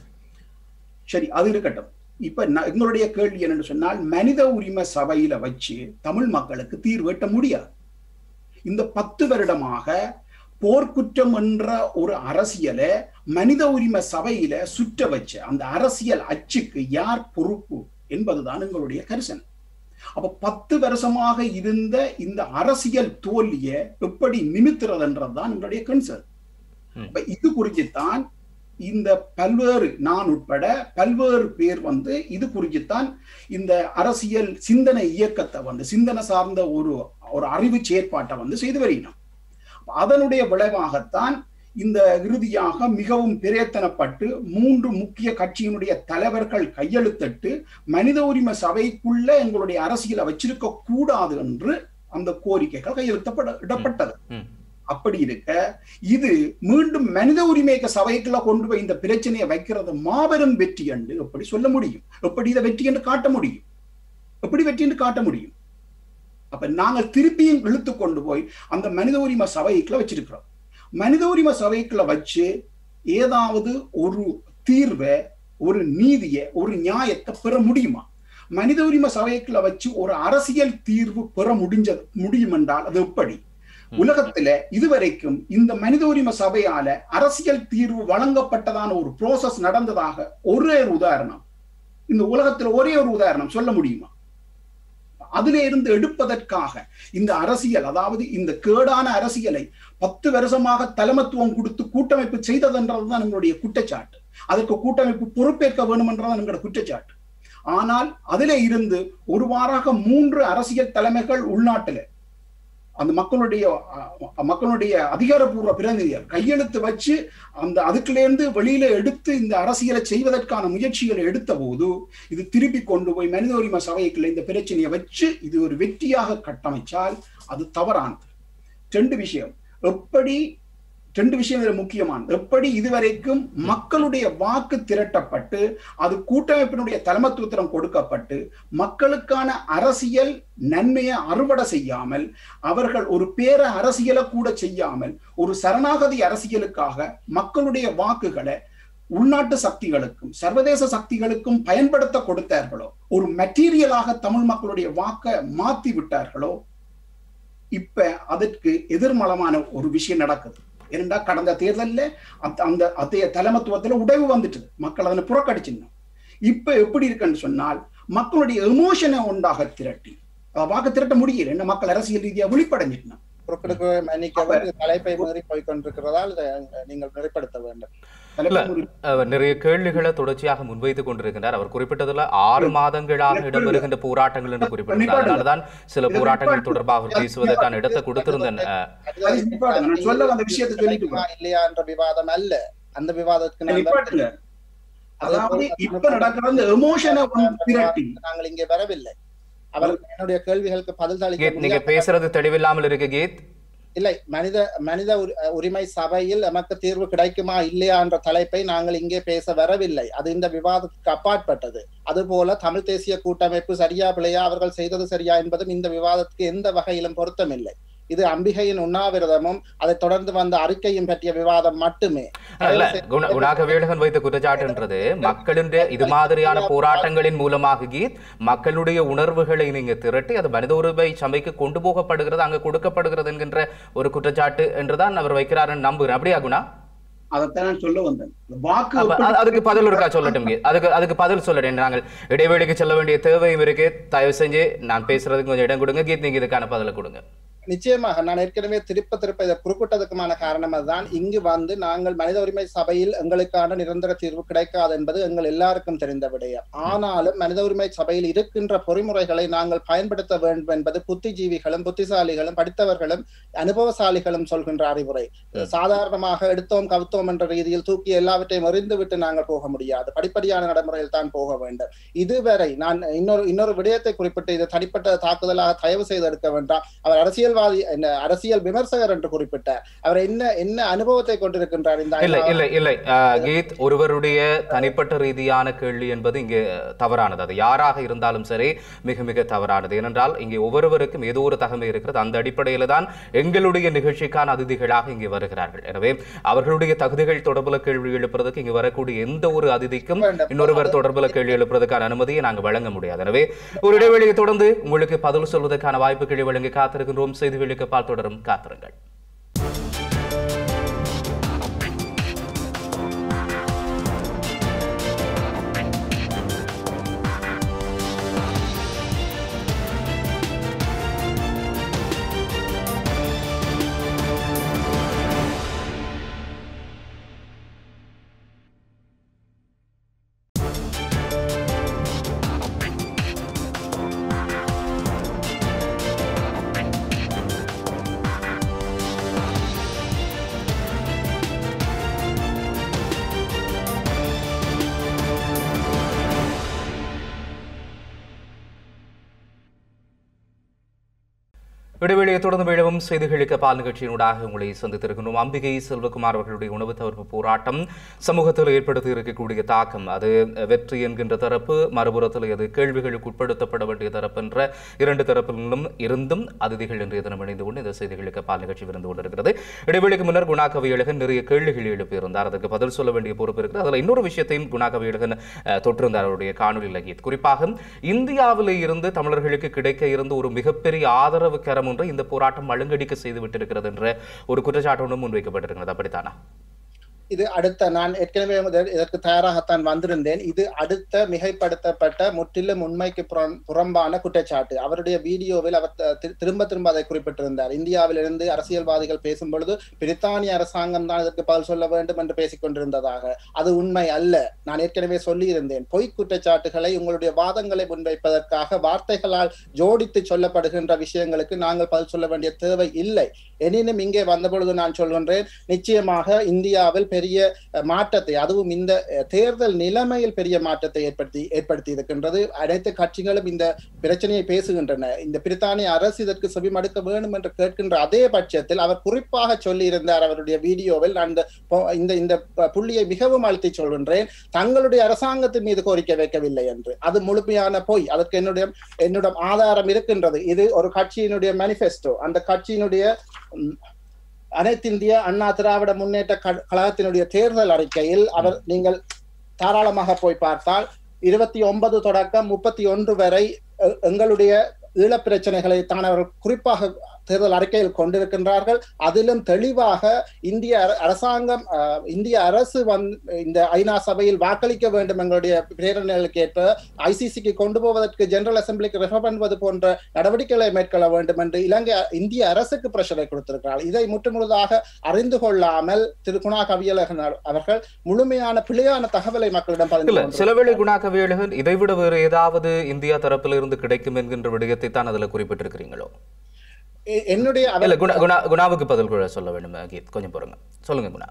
சரி அது இருக்கட்டும் இப்ப ந- எங்களுடைய கேள்வி என்னன்னு சொன்னால் மனித உரிமை சபையில வச்சு தமிழ் மக்களுக்கு தீர்வு எட்ட முடியாது இந்த பத்து வருடமாக போர்க்குற்றம் என்ற ஒரு அரசியலை மனித உரிமை சபையில சுற்ற வச்ச அந்த அரசியல் அச்சுக்கு யார் பொறுப்பு என்பதுதான் எங்களுடைய கரிசனை அப்ப பத்து வருஷமாக இருந்த இந்த அரசியல் தோல்வியை எப்படி நிமித்துறதுன்றதுதான் எங்களுடைய கன்சர்ன் ம். அப்ப இது குறித்துத்தான் இந்த பல்வேறு நான் உட்பட பல்வேறு பேர் வந்து இது குறித்துத்தான் இந்த அரசியல் சிந்தனை இயக்கத்தை வந்து சிந்தனை சார்ந்த ஒரு ஒரு அறிவு செயற்பாட்டை வந்து செய்து வருகிறோம் அதனுடைய விளைவாகத்தான் இந்த இறுதியாக மிகவும் பிரயத்தனப்பட்டு மூன்று முக்கிய கட்சியினுடைய தலைவர்கள் கையெழுத்திட்டு மனித உரிமை சபைக்குள்ள எங்களுடைய அரசியலை வச்சிருக்க கூடாது என்று அந்த கோரிக்கைகள் கையெழுத்தப்பட இடப்பட்டது ம். அப்படி இருக்க இது மீண்டும் மனித உரிமை சபைக்குள்ள கொண்டு போய் இந்த பிரச்சனையை வைக்கிறது மாபெரும் வெற்றி என்று எப்படி சொல்ல முடியும் எப்படி இதை வெற்றி என்று காட்ட முடியும் எப்படி வெற்றி என்று காட்ட முடியும் அப்ப நாங்கள் திருப்பியும் இழுத்து கொண்டு போய் அந்த மனித உரிமை சபைக்குள்ள வச்சிருக்கிறோம் மனித உரிமை சபைக்குள்ள வச்சு ஏதாவது ஒரு தீர்வை ஒரு நீதியை ஒரு நியாயத்தை பெற முடியுமா மனித உரிமை சபைக்குள்ள வச்சு ஒரு அரசியல் தீர்வு பெற முடிஞ்ச முடியும் என்றால் அது எப்படி உலகத்துல இதுவரைக்கும் இந்த மனித உரிமை சபையால அரசியல் தீர்வு வழங்கப்பட்டதான ஒரு ப்ரோசஸ் நடந்ததாக ஒரே ஒரு உதாரணம் இந்த உலகத்துல ஒரே ஒரு உதாரணம் சொல்ல முடியுமா அதுல இருந்து எடுப்பதற்காக இந்த அரசியல் அதாவது இந்த கேடான அரசியலை பத்து வருஷமாக தலைமத்துவம் கொடுத்து கூட்டமைப்பு செய்ததென்றதுதான் எங்களுடைய குற்றச்சாட்டு அதற்கு கூட்டமைப்பு பொறுப்பேற்க வேண்டும் என்றதான் எங்களோட குற்றச்சாட்டு ஆனால் அதிலே இருந்து ஒரு வாராக மூன்று அரசியல் தலைமைகள் உள்நாட்டில அந்த மக்களுடைய அஹ், மக்களுடைய அதிகாரப்பூர்வ பிரதிநிதிகள் கையெழுத்து வச்சு அந்த அதுக்குலேருந்து வெளியில எடுத்து இந்த அரசியலை செய்வதற்கான முயற்சிகளை எடுத்த போது இது திருப்பி கொண்டு போய் மனித உரிமை சபைக்குள்ள இந்த பிரச்சனையை வச்சு இது ஒரு வெற்றியாக கட்டமைச்சால் அது தவறானது ரெண்டு விஷயம் எப்படி ரெண்டு விஷயம் இதுல முக்கியமானது எப்படி இதுவரைக்கும் மக்களுடைய வாக்கு திரட்டப்பட்டு அது கூட்டமைப்பினுடைய தலைமத்துவத்திடம் கொடுக்கப்பட்டு மக்களுக்கான அரசியல் நன்மையை அறுவடை செய்யாமல் அவர்கள் ஒரு பேர அரசியலை கூட செய்யாமல் ஒரு சரணாகதி அரசியலுக்காக மக்களுடைய வாக்குகளை உள்நாட்டு சக்திகளுக்கும் சர்வதேச சக்திகளுக்கும் பயன்படுத்த கொடுத்தார்களோ ஒரு மெட்டீரியலாக தமிழ் மக்களுடைய வாக்கை மாத்தி விட்டார்களோ இப்ப அதற்கு எதிர்மலமான ஒரு விஷயம் நடக்குது ஏனென்றா கடந்த தேர்தல்ல அந்த அந்த அத்தைய தலைமத்துவத்துல உடைவு வந்துட்டுது மக்கள் அதனை புறக்கடிச்சிருந்தோம் இப்ப எப்படி இருக்குன்னு சொன்னால் மக்களுடைய எமோஷனை உண்டாக திரட்டி அஹ், வாக்கு திரட்ட முடியல என்ன மக்கள் அரசியல் ரீதியா விழிப்படைஞ்சிட்டான் குறுக்கெடுக்க மன்னிக்கவும் இது தலைப்பை மீறி போய்கொண்டிருக்கிறதால் இதை நீங்கள் நிறைப்படுத்த வேண்டும் இல்ல அவர் நிறைய கேள்விகளை தொடர்ச்சியாக முன்வைத்துக் கொண்டிருக்கின்றார் அவர் குறிப்பிட்டதுல ஆறு மாதங்களாக இடம்பெறுகின்ற போராட்டங்கள் என்று குறிப்பிட்டிருந்தார் அதனாலதான் சில போராட்டங்கள் தொடர்பாக அவர் பேசுவதற்கான இடத்தை கொடுத்திருந்தேன் அஹ், அது நிப்பாட்டுங்க. நான் சொல்ல வந்த விஷயத்தை சொல்லிட்டு கிடைக்குமா இல்லையா என்ற விவாதம் அல்ல அந்த விவாதத்துக்கு நான் நிப்பாட்டுங்க அதாவது இப்ப நடக்கிற அந்த எமோஷனை திரட்டி நாங்கள் இங்கே வரவில்லை அவர் என்னுடைய கேள்விகளுக்கு பதில் அளிக்க கீத் நீங்க முடியாது. பேசுறது தெளிவில்லாமல் இருக்கு கீத் இல்லை மனித மனித உரி- உரிமை சபையில் நமக்கு தீர்வு கிடைக்குமா இல்லையா என்ற தலைப்பை நாங்கள் இங்கே பேச வரவில்லை அது இந்த விவாதத்துக்கு அப்பாற்பட்டது அதுபோல தமிழ் தேசிய கூட்டமைப்பு சரியா பிழையா அவர்கள் செய்தது சரியா என்பதும் இந்த விவாதத்துக்கு எந்த வகையிலும் பொருத்தமில்லை இது அம்பிகையின் உண்ணாவிரதமும் அதைத் தொடர்ந்து வந்த அறிக்கையும் பற்றிய விவாதம் மட்டுமே இல்ல குண குணாக வேடகன் வைத்த குற்றச்சாட்டுன்றது மக்களின் இது மாதிரியான போராட்டங்களின் மூலமாக கீத் மக்களுடைய உணர்வுகளை நீங்க திரட்டி அது மனித உரிமை சபைக்கு கொண்டு போகப்படுகிறது அங்க கொடுக்கப்படுகிறது என்கின்ற ஒரு குற்றச்சாட்டு என்றுதான் அவர் வைக்கிறாருன்னு நம்புகிறேன் அப்படியா குணா அதைத்தான் நான் சொல்ல வந்தேன் இந்த வாக்கு அப்ப அ- அதுக்கு பதில் இருக்கா சொல்லட்டும் கீத். அதுக்கு அதுக்கு பதில் சொல்லட்டேன் நாங்கள் இடைவெளிக்கு செல்ல வேண்டிய தேவையும் இருக்கு தயவு செஞ்சு நான் பேசுறதுக்கு கொஞ்சம் இடம் கொடுங்க கீத் நீங்க இதுக்கான பதிலை கொடுங்க நிச்சயமாக நான் ஏற்கனவே திருப்ப திருப்ப இதை குறுக்கிட்டதுக்குமான காரணம் அதுதான் இங்கு வந்து நாங்கள் மனித உரிமை சபையில் எங்களுக்கான நிரந்தர தீர்வு கிடைக்காது என்பது எங்கள் எல்லாருக்கும் தெரிந்த விடயம் ஆனாலும் மனித உரிமை சபையில் இருக்கின்ற பொறிமுறைகளை நாங்கள் பயன்படுத்த வேண்டும் என்பது புத்திஜீவிகளும் புத்திசாலிகளும் படித்தவர்களும் அனுபவசாலிகளும் சொல்கின்ற அறிவுரை சாதாரணமாக எடுத்தோம் கவுத்தோம் என்ற ரீதியில் தூக்கி எல்லாவற்றையும் எறிந்து விட்டு நாங்கள் போக முடியாது படிப்படியான நடைமுறையில் தான் போக வேண்டும் இதுவரை நான் இன்னொரு இன்னொரு விடயத்தை குறிப்பிட்டு இது தனிப்பட்ட தாக்குதலாக தயவு செய்து எடுக்க வேண்டாம் அவர் அரசியல்வாதி என்ன அரசியல் விமர்சகர் என்று குறிப்பிட்டார் அவர் என்ன என்ன அனுபவத்தை கொண்டிருக்கின்றார் இந்த இல்லை ஐந்தாவது- இல்லை இல்லை அஹ், கீத் ஒருவருடைய தனிப்பட்ட ரீதியான கேள்வி என்பது இங்கே தவறானது அது யாராக இருந்தாலும் சரி மிக மிக தவறானது ஏனென்றால் இங்கே ஒவ்வொருவருக்கும் ஏதோ ஒரு தகமை இருக்கிறது அந்த அடிப்படையில் தான் எங்களுடைய நிகழ்ச்சிக்கான அதிதிகளாக இங்கே வருகிறார்கள் எனவே அவர்களுடைய தகுதிகள் தொடர்புல கேள்வி எழுப்புறதுக்கு இங்கே வரக்கூடிய எந்த ஒரு அதிதிக்கும் வேண்டும். இன்னொருவர் தொடர்புல கேள்வி எழுப்புறதுக்கான அனுமதியை நாங்கள் வழங்க முடியாது எனவே ஒரு இடைவெளியை தொடர்ந்து உங்களுக்கு பதில் சொல்வதற்கான வாய்ப்புகளை வழங்கி காத்திருக்கின்றோம் செய்திகளுக்கு பால் தொடரும் காத்திருங்கள் இடைவெளியை தொடர்ந்து மீளவும் செய்திகளுக்கு பால் நிகழ்ச்சியினூடாக உங்களை சந்தித்திருக்கின்றோம் அம்பிகை செல்வகுமார் அவர்களுடைய உணவு தவிர்ப்பு போராட்டம் சமூகத்தில் ஏற்படுத்தி இருக்கக்கூடிய தாக்கம் அது வெற்றி என்கின்ற தரப்பு மறுபுறத்தில் அது கேள்விகளுக்கு உட்படுத்தப்பட வேண்டிய தரப்பு என்ற இரண்டு தரப்பிலும் இருந்தும் அதிதிகள் இன்றைய தினம் இணைந்து கொண்டு இந்த செய்திகளுக்கு பால் நிகழ்ச்சி விருந்து கொண்டிருக்கிறது இடைவெளிக்கு முன்னர் குணா கவியழகன் நிறைய கேள்விகள் எழுப்பியிருந்தார் அதற்கு பதில் சொல்ல வேண்டிய பொறுப்பு இருக்கிறது அதில் இன்னொரு விஷயத்தையும் குணா கவியழகன் அஹ், தொற்றிருந்தார் அவருடைய காணொலி லகித் குறிப்பாக இந்தியாவிலே இருந்து தமிழர்களுக்கு கிடைக்க இருந்த ஒரு மிகப்பெரிய ஆதரவு கரம் ஒன்றை இந்த போராட்டம் மழுங்கடிக்க செய்து விட்டிருக்கிறது என்ற ஒரு குற்றச்சாட்டு ஒன்று முன்வைக்கப்பட்டிருக்கிறது அப்படித்தானா இது அடுத்த நான் ஏற்கனவே முதல் இதற்கு தயாராகத்தான் வந்திருந்தேன் இது அடுத்த மிகைப்படுத்தப்பட்ட முற்றிலும் உண்மைக்கு புறம் புறம்பான குற்றச்சாட்டு அவருடைய வீடியோவில் அவர் த- திரு- திரும்ப திரும்ப அதை குறிப்பிட்டிருந்தார் இந்தியாவிலிருந்து அரசியல்வாதிகள் பேசும் பொழுது பிரித்தானிய அரசாங்கம் தான் இதற்கு பதில் சொல்ல வேண்டும் என்று பேசிக் கொண்டிருந்ததாக அது உண்மை அல்ல நான் ஏற்கனவே சொல்லியிருந்தேன் பொய் குற்றச்சாட்டுகளை உங்களுடைய வாதங்களை முன்வைப்பதற்காக வார்த்தைகளால் ஜோடித்து சொல்லப்படுகின்ற விஷயங்களுக்கு நாங்கள் பதில் சொல்ல வேண்டிய தேவை இல்லை எனினும் இங்கே வந்தபொழுது நான் சொல்கின்றேன் நிச்சயமாக இந்தியாவில் பெரிய அஹ், மாற்றத்தை அதுவும் இந்த அஹ், தேர்தல் நிலைமையில் பெரிய மாற்றத்தை ஏற்படுத்தி ஏற்படுத்தி இருக்கின்றது அனைத்து கட்சிகளும் இந்த பிரச்சனையை பேசுகின்றன இந்த பிரித்தானிய அரசு இதற்கு செவிமடுக்க வேண்டும் என்று கேட்கின்ற அதே பட்சத்தில் அவர் குறிப்பாக சொல்லியிருந்தார் அவருடைய வீடியோவில் நான் இந்த பொ- இந்த இந்த ப- புள்ளியை மிகவும் அழுத்தி சொல்கின்றேன் தங்களுடைய அரசாங்கத்தின் மீது கோரிக்கை வைக்கவில்லை என்று அது முழுமையான பொய் அதற்கு என்னுடைய என்னிடம் ஆதாரம் இருக்கின்றது இது ஒரு கட்சியினுடைய மேனிஃபெஸ்டோ அந்த கட்சியினுடைய ம், அனைத்திந்திய அண்ணா திராவிட முன்னேற்ற க- கழகத்தினுடைய தேர்தல் அறிக்கையில் அவர் நீங்கள் தாராளமாக போய் பார்த்தால் இருபத்தி ஒன்பது தொடக்கம் முப்பத்தி ஒன்று வரை எ- எங்களுடைய ஈழப் பிரச்சனைகளை தான் அவர்கள் குறிப்பாக தேர்தல் அறிக்கையில் கொண்டிருக்கின்றார்கள் அதிலும் தெளிவாக இந்திய அர- அரசாங்கம் அஹ், இந்திய அரசு வந் இந்த ஐநா சபையில் வாக்களிக்க வேண்டும் எங்களுடைய பிரேரணைகளுக்கு ஏற்ப ஐசிசிக்கு கொண்டு போவதற்கு ஜெனரல் அசம்பிளிக்கு ரெஃபர் பண்ணுவது போன்ற நடவடிக்கைகளை மேற்கொள்ள வேண்டும் என்று இலங்கை இந்திய அரசுக்கு பிரஷரை கொடுத்திருக்கிறார்கள் இதை முற்றுமுழுதாக அறிந்து கொள்ளாமல் திரு குணா கவியழகன் அவர்கள் முழுமையான பிழையான தகவலை மக்களிடம் இல்ல பதிவு சில வேளை குணா கவியழகன் இதைவிட வேறு ஏதாவது இந்தியா தரப்பிலிருந்து கிடைக்கும் என்கின்ற விடயத்தை தான் அதுல குறிப்பிட்டிருக்கிறீங்களோ எ- என்னுடைய அவர்- இல்ல குணா குணா குணாவுக்கு பதில் கூட சொல்ல வேண்டும் கீத் கொஞ்சம் பொறுங்க சொல்லுங்க குணா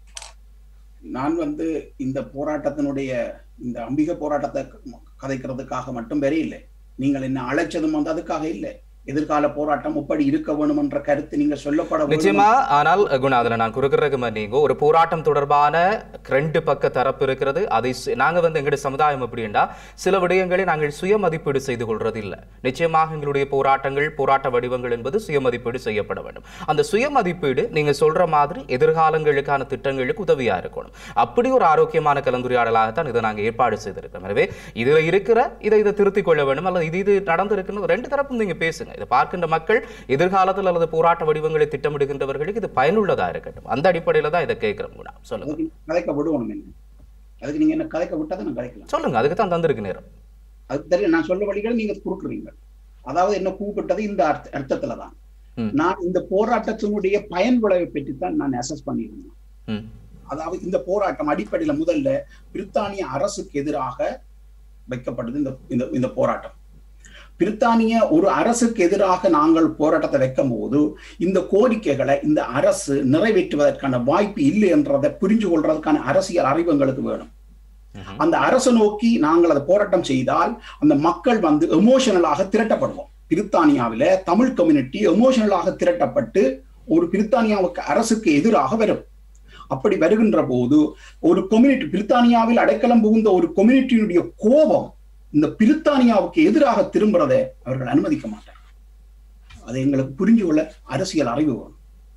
நான் வந்து இந்த போராட்டத்தினுடைய இந்த அம்பிக போராட்டத்தை கதைக்கிறதுக்காக மட்டும் வரையில்லை நீங்கள் என்ன அழைச்சதும் வந்து அதுக்காக இல்லை எதிர்கால போராட்டம் எப்படி இருக்க வேணும் என்ற கருத்து நீங்க சொல்லப்பட வேணும் நிச்சயமா ஆனால் குணா அதுல நான் குறுக்கிறதுக்கு மாதிரி நீங்க ஒரு போராட்டம் தொடர்பான ரெண்டு பக்க தரப்பு இருக்கிறது அதை சு- நாங்க வந்து எங்களுடைய சமுதாயம் எப்படின்னா சில விடயங்களை நாங்கள் சுய மதிப்பீடு செய்து கொள்றது இல்ல நிச்சயமாக எங்களுடைய போராட்டங்கள் போராட்ட வடிவங்கள் என்பது சுய மதிப்பீடு செய்யப்பட வேண்டும் அந்த சுய மதிப்பீடு நீங்க சொல்ற மாதிரி எதிர்காலங்களுக்கான திட்டங்களுக்கு உதவியா இருக்கணும் அப்படி ஒரு ஆரோக்கியமான கலந்துரையாடலாகத்தான் இதை நாங்க ஏற்பாடு செய்திருக்கோம் எனவே இதுல இருக்கிற இதை இதை திருத்திக் கொள்ள வேண்டும் அல்லது இது இது நடந்திருக்குன்னு ரெண்டு தரப்பும் நீங்க பேசுங்க இதை பார்க்கின்ற மக்கள் எதிர்காலத்தில் அல்லது போராட்ட வடிவங்களை திட்டமிடுகின்றவர்களுக்கு இது பயனுள்ளதா இருக்கட்டும் அந்த அடிப்படையில தான் இதை கேட்கிறோம் குணா சொல்லுங்க அதுக்கு கதைக்க விடுவோம் என்ன அதுக்கு நீங்க என்ன கதைக்க விட்டாதான் நான் கதைக்கலாம் சொல்லுங்க அதுக்கு தான் தந்திருக்கு நேரம் அது தெரியும் நான் சொல்ல வழிகளை நீங்க குறுக்குறீங்க அதாவது என்ன கூப்பிட்டது இந்த அர்த்த அர்த்தத்துல தான் ம். நான் இந்த போராட்டத்தினுடைய பயன் விளைவை பற்றி தான் நான் அசஸ் பண்ணியிருந்தேன் ம் அதாவது இந்த போராட்டம் அடிப்படையில முதல்ல பிரித்தானிய அரசுக்கு எதிராக வைக்கப்பட்டது இந்த இந்த இந்த போராட்டம் பிரித்தானிய ஒரு அரசுக்கு எதிராக நாங்கள் போராட்டத்தை வைக்கும் போது இந்த கோரிக்கைகளை இந்த அரசு நிறைவேற்றுவதற்கான வாய்ப்பு இல்லை என்றதை புரிஞ்சு கொள்றதுக்கான அரசியல் அறிவு எங்களுக்கு வேணும் ம்ஹும். அந்த அரசை நோக்கி நாங்கள் அதை போராட்டம் செய்தால் அந்த மக்கள் வந்து எமோஷனலாக திரட்டப்படுவோம் பிரித்தானியாவில தமிழ் கம்யூனிட்டி எமோஷனலாக திரட்டப்பட்டு ஒரு பிரித்தானியாவுக்கு அரசுக்கு எதிராக வரும் அப்படி வருகின்ற போது ஒரு கம்யூனிட்டி பிரித்தானியாவில் அடைக்கலம் புகுந்த ஒரு கம்யூனிட்டியினுடைய கோபம் இந்த பிரித்தானியாவுக்கு எதிராக திரும்புறதை அவர்கள் அனுமதிக்க மாட்டார் அதை எங்களுக்கு புரிஞ்சு கொள்ள அரசியல் அறிவு வேணும்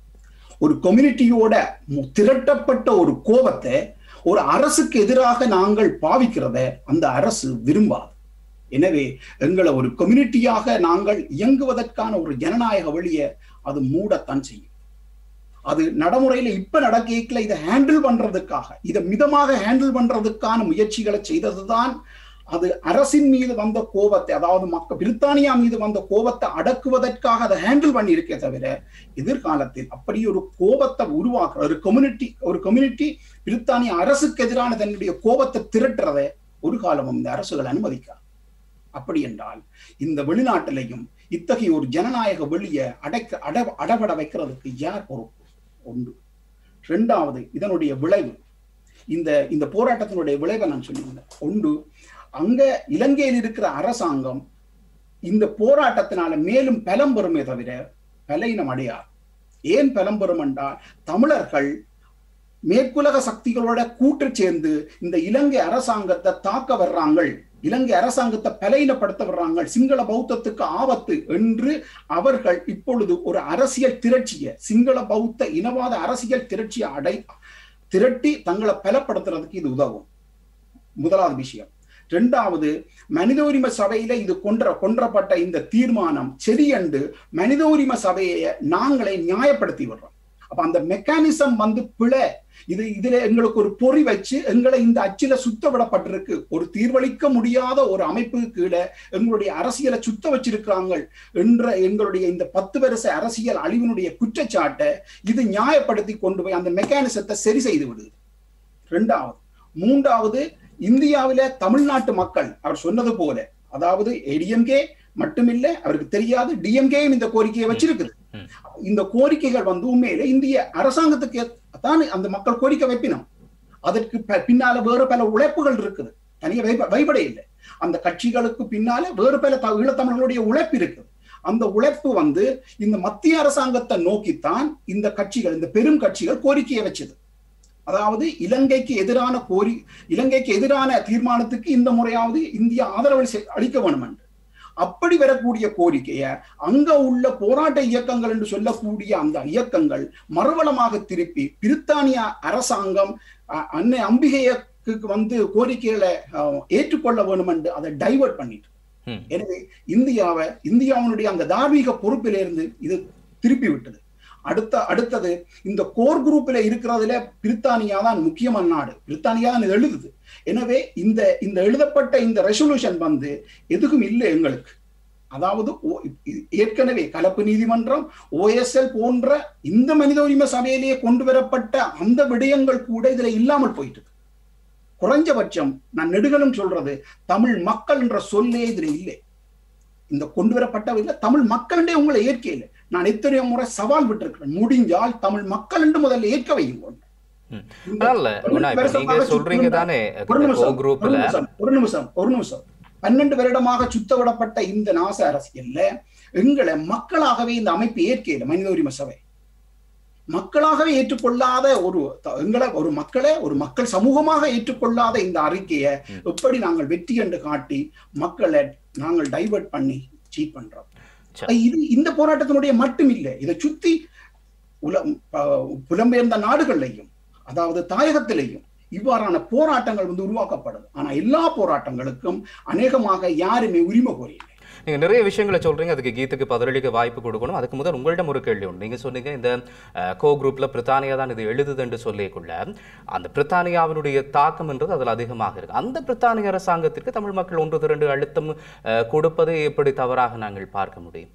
ஒரு கம்யூனிட்டியோட மு- திரட்டப்பட்ட ஒரு கோபத்தை ஒரு அரசுக்கு எதிராக நாங்கள் பாவிக்கிறத அந்த அரசு விரும்பாது எனவே எங்களை ஒரு கம்யூனிட்டியாக நாங்கள் இயங்குவதற்கான ஒரு ஜனநாயக வழியை அது மூடத்தான் செய்யும் அது நடைமுறையில இப்ப நடக்கல இதை ஹேண்டில் பண்றதுக்காக இதை மிதமாக ஹேண்டில் பண்றதுக்கான முயற்சிகளை செய்ததுதான் அது அரசின் மீது வந்த கோபத்தை அதாவது மக்கள் பிரித்தானியா மீது வந்த கோபத்தை அடக்குவதற்காக அதை ஹேண்டில் பண்ணி இருக்கே தவிர எதிர்காலத்தில் அப்படி ஒரு கோபத்தை உருவாக்குற ஒரு கம்யூனிட்டி ஒரு கம்யூனிட்டி பிரித்தானிய அரசுக்கு எதிரான தன்னுடைய கோபத்தை திரட்டுறதை ஒரு காலமும் இந்த அரசுகள் அனுமதிக்காது அப்படி என்றால் இந்த வெளிநாட்டிலையும் இத்தகைய ஒரு ஜனநாயக வெளியை அடைக்க அட அடபட வைக்கிறதுக்கு யார் பொறுப்பு ஒன்று இரண்டாவது இதனுடைய விளைவு இந்த இந்த போராட்டத்தினுடைய விளைவை நான் சொல்லியிருந்தேன் ஒன்று அங்க இலங்கையில் இருக்கிற அரசாங்கம் இந்த போராட்டத்தினால மேலும் பலம் பெறுமே தவிர பலையினம் அடையாது ஏன் பலம் பெறும் என்றால் தமிழர்கள் மேற்குலக சக்திகளோட கூட்டு சேர்ந்து இந்த இலங்கை அரசாங்கத்தை தாக்க வர்றாங்கள் இலங்கை அரசாங்கத்தை பலையினப்படுத்த வர்றாங்க சிங்கள பௌத்தத்துக்கு ஆபத்து என்று அவர்கள் இப்பொழுது ஒரு அரசியல் திரட்சிய சிங்கள பௌத்த இனவாத அரசியல் திரட்சியை அடை திரட்டி தங்களை பலப்படுத்துறதுக்கு இது உதவும் முதலாவது விஷயம் இரண்டாவது மனித உரிமை சபையில இது கொன்ற கொன்றப்பட்ட இந்த தீர்மானம் சரியண்டு மனித உரிமை சபையை நாங்களே நியாயப்படுத்தி விடுறோம் அப்ப அந்த மெக்கானிசம் வந்து பிழை இது இதுல எங்களுக்கு ஒரு பொறி வச்சு எங்களை இந்த அச்சில சுத்த விடப்பட்டிருக்கு ஒரு தீர்வளிக்க முடியாத ஒரு அமைப்பு கீழே எங்களுடைய அரசியலை சுத்த வச்சிருக்கிறாங்க என்ற எங்களுடைய இந்த பத்து வருஷ அரசியல் அழிவினுடைய குற்றச்சாட்டை இது நியாயப்படுத்தி கொண்டு போய் அந்த மெக்கானிசத்தை சரி செய்து விடுது ரெண்டாவது மூன்றாவது இந்தியாவில தமிழ்நாட்டு மக்கள் அவர் சொன்னது போல அதாவது ஏடிஎம்கே மட்டுமில்ல அவருக்கு தெரியாது டிஎம்கேயும் இந்த கோரிக்கையை வச்சிருக்குது இந்த கோரிக்கைகள் வந்து உண்மையில இந்திய அரசாங்கத்துக்கு தான் அந்த மக்கள் கோரிக்கை வைப்பினோம் அதற்கு பின்னால வேறு பல உழைப்புகள் இருக்குது தனிய வைபடை இல்லை அந்த கட்சிகளுக்கு பின்னால வேறு பல ஈழத்தமிழர்களுடைய உழைப்பு இருக்குது அந்த உழைப்பு வந்து இந்த மத்திய அரசாங்கத்தை நோக்கித்தான் இந்த கட்சிகள் இந்த பெரும் கட்சிகள் கோரிக்கையை வச்சது அதாவது இலங்கைக்கு எதிரான கோரி இலங்கைக்கு எதிரான தீர்மானத்துக்கு இந்த முறையாவது இந்தியா ஆதரவு அளிக்க வேண்டும் என்று அப்படி வரக்கூடிய கோரிக்கைய அங்க உள்ள போராட்ட இயக்கங்கள் என்று சொல்லக்கூடிய அந்த இயக்கங்கள் மறுவளமாக திருப்பி பிரித்தானிய அரசாங்கம் அன்னை அம்பிகைக்கு வந்து கோரிக்கைகளை ஏற்றுக்கொள்ள வேண்டும் என்று அதை டைவர்ட் பண்ணிட்டு எனவே இந்தியாவை இந்தியாவினுடைய அந்த தார்மீக பொறுப்பிலிருந்து இது திருப்பி விட்டது அடுத்த அடுத்தது இந்த கோர் குரூப்ல இருக்கிறதுல பிரித்தானியா தான் முக்கியமான நாடு பிரித்தானியா தான் இது எழுதுது எனவே இந்த இந்த எழுதப்பட்ட இந்த ரெசல்யூஷன் வந்து எதுக்கும் இல்லை எங்களுக்கு அதாவது ஓ- இ- ஏற்கனவே கலப்பு நீதிமன்றம் ஓஎஸ்எல் போன்ற இந்த மனித உரிமை சபையிலேயே கொண்டு வரப்பட்ட அந்த விடயங்கள் கூட இதுல இல்லாமல் போயிட்டு குறைஞ்சபட்சம் நான் நெடுகலும் சொல்றது தமிழ் மக்கள் என்ற சொல்லே இதுல இல்லை இந்த கொண்டு வரப்பட்டவையில தமிழ் மக்களுடைய உங்களை ஏற்க இல்லை நான் எத்தனையோ முறை சவால் விட்டிருக்கிறேன் முடிஞ்சால் தமிழ் மக்கள் என்று முதல்ல ஏற்க வையுங்க ம். அதனால குணா, இப்ப நீங்க சொல்றீங்க தானே ஒரு நிமிஷம், ஒரு குரூப்ல நிமிஷம், ஒரு நிமிஷம் ஒரு நிமிஷம் பன்னெண்டு வருடமாக சுத்தவிடப்பட்ட இந்த நாச அரசியல்ல எங்களை மக்களாகவே இந்த அமைப்பு ஏற்கையில மனித உரிமை சபை மக்களாகவே ஏற்றுக்கொள்ளாத ஒரு த- எங்களை ஒரு மக்களை ஒரு மக்கள் சமூகமாக ஏற்றுக்கொள்ளாத இந்த அறிக்கையை ம். எப்படி நாங்கள் வெற்றி என்று காட்டி மக்களை நாங்கள் டைவர்ட் பண்ணி சீட் பண்றோம் சரி. இது இந்த போராட்டத்தினுடைய மட்டும் இல்லை இதை சுத்தி உல ப- புலம்பெயர்ந்த நாடுகள்லையும் அதாவது தாயகத்திலேயும் இவ்வாறான போராட்டங்கள் வந்து உருவாக்கப்படுது ஆனா எல்லா போராட்டங்களுக்கும் அநேகமாக யாருமே உரிமை கோரியலை நீங்க நிறைய விஷயங்களை சொல்றீங்க அதுக்கு கீத்துக்கு பதிலளிக்க வாய்ப்பு கொடுக்கணும் அதுக்கு முதல் உங்களிடம் ஒரு கேள்வி உண்டு நீங்க சொன்னீங்க இந்த அஹ், கோ குரூப்ல பிரித்தானியா தான் இது எழுதுதுன்னு சொல்லிக்குள்ள அந்த பிரித்தானியாவினுடைய தாக்கம் என்றது அதில் அதிகமாக இருக்கு அந்த பிரித்தானிய அரசாங்கத்திற்கு தமிழ் மக்கள் ஒன்று திரண்டு அழுத்தம் அஹ், கொடுப்பதை எப்படி தவறாக நாங்கள் பார்க்க முடியும்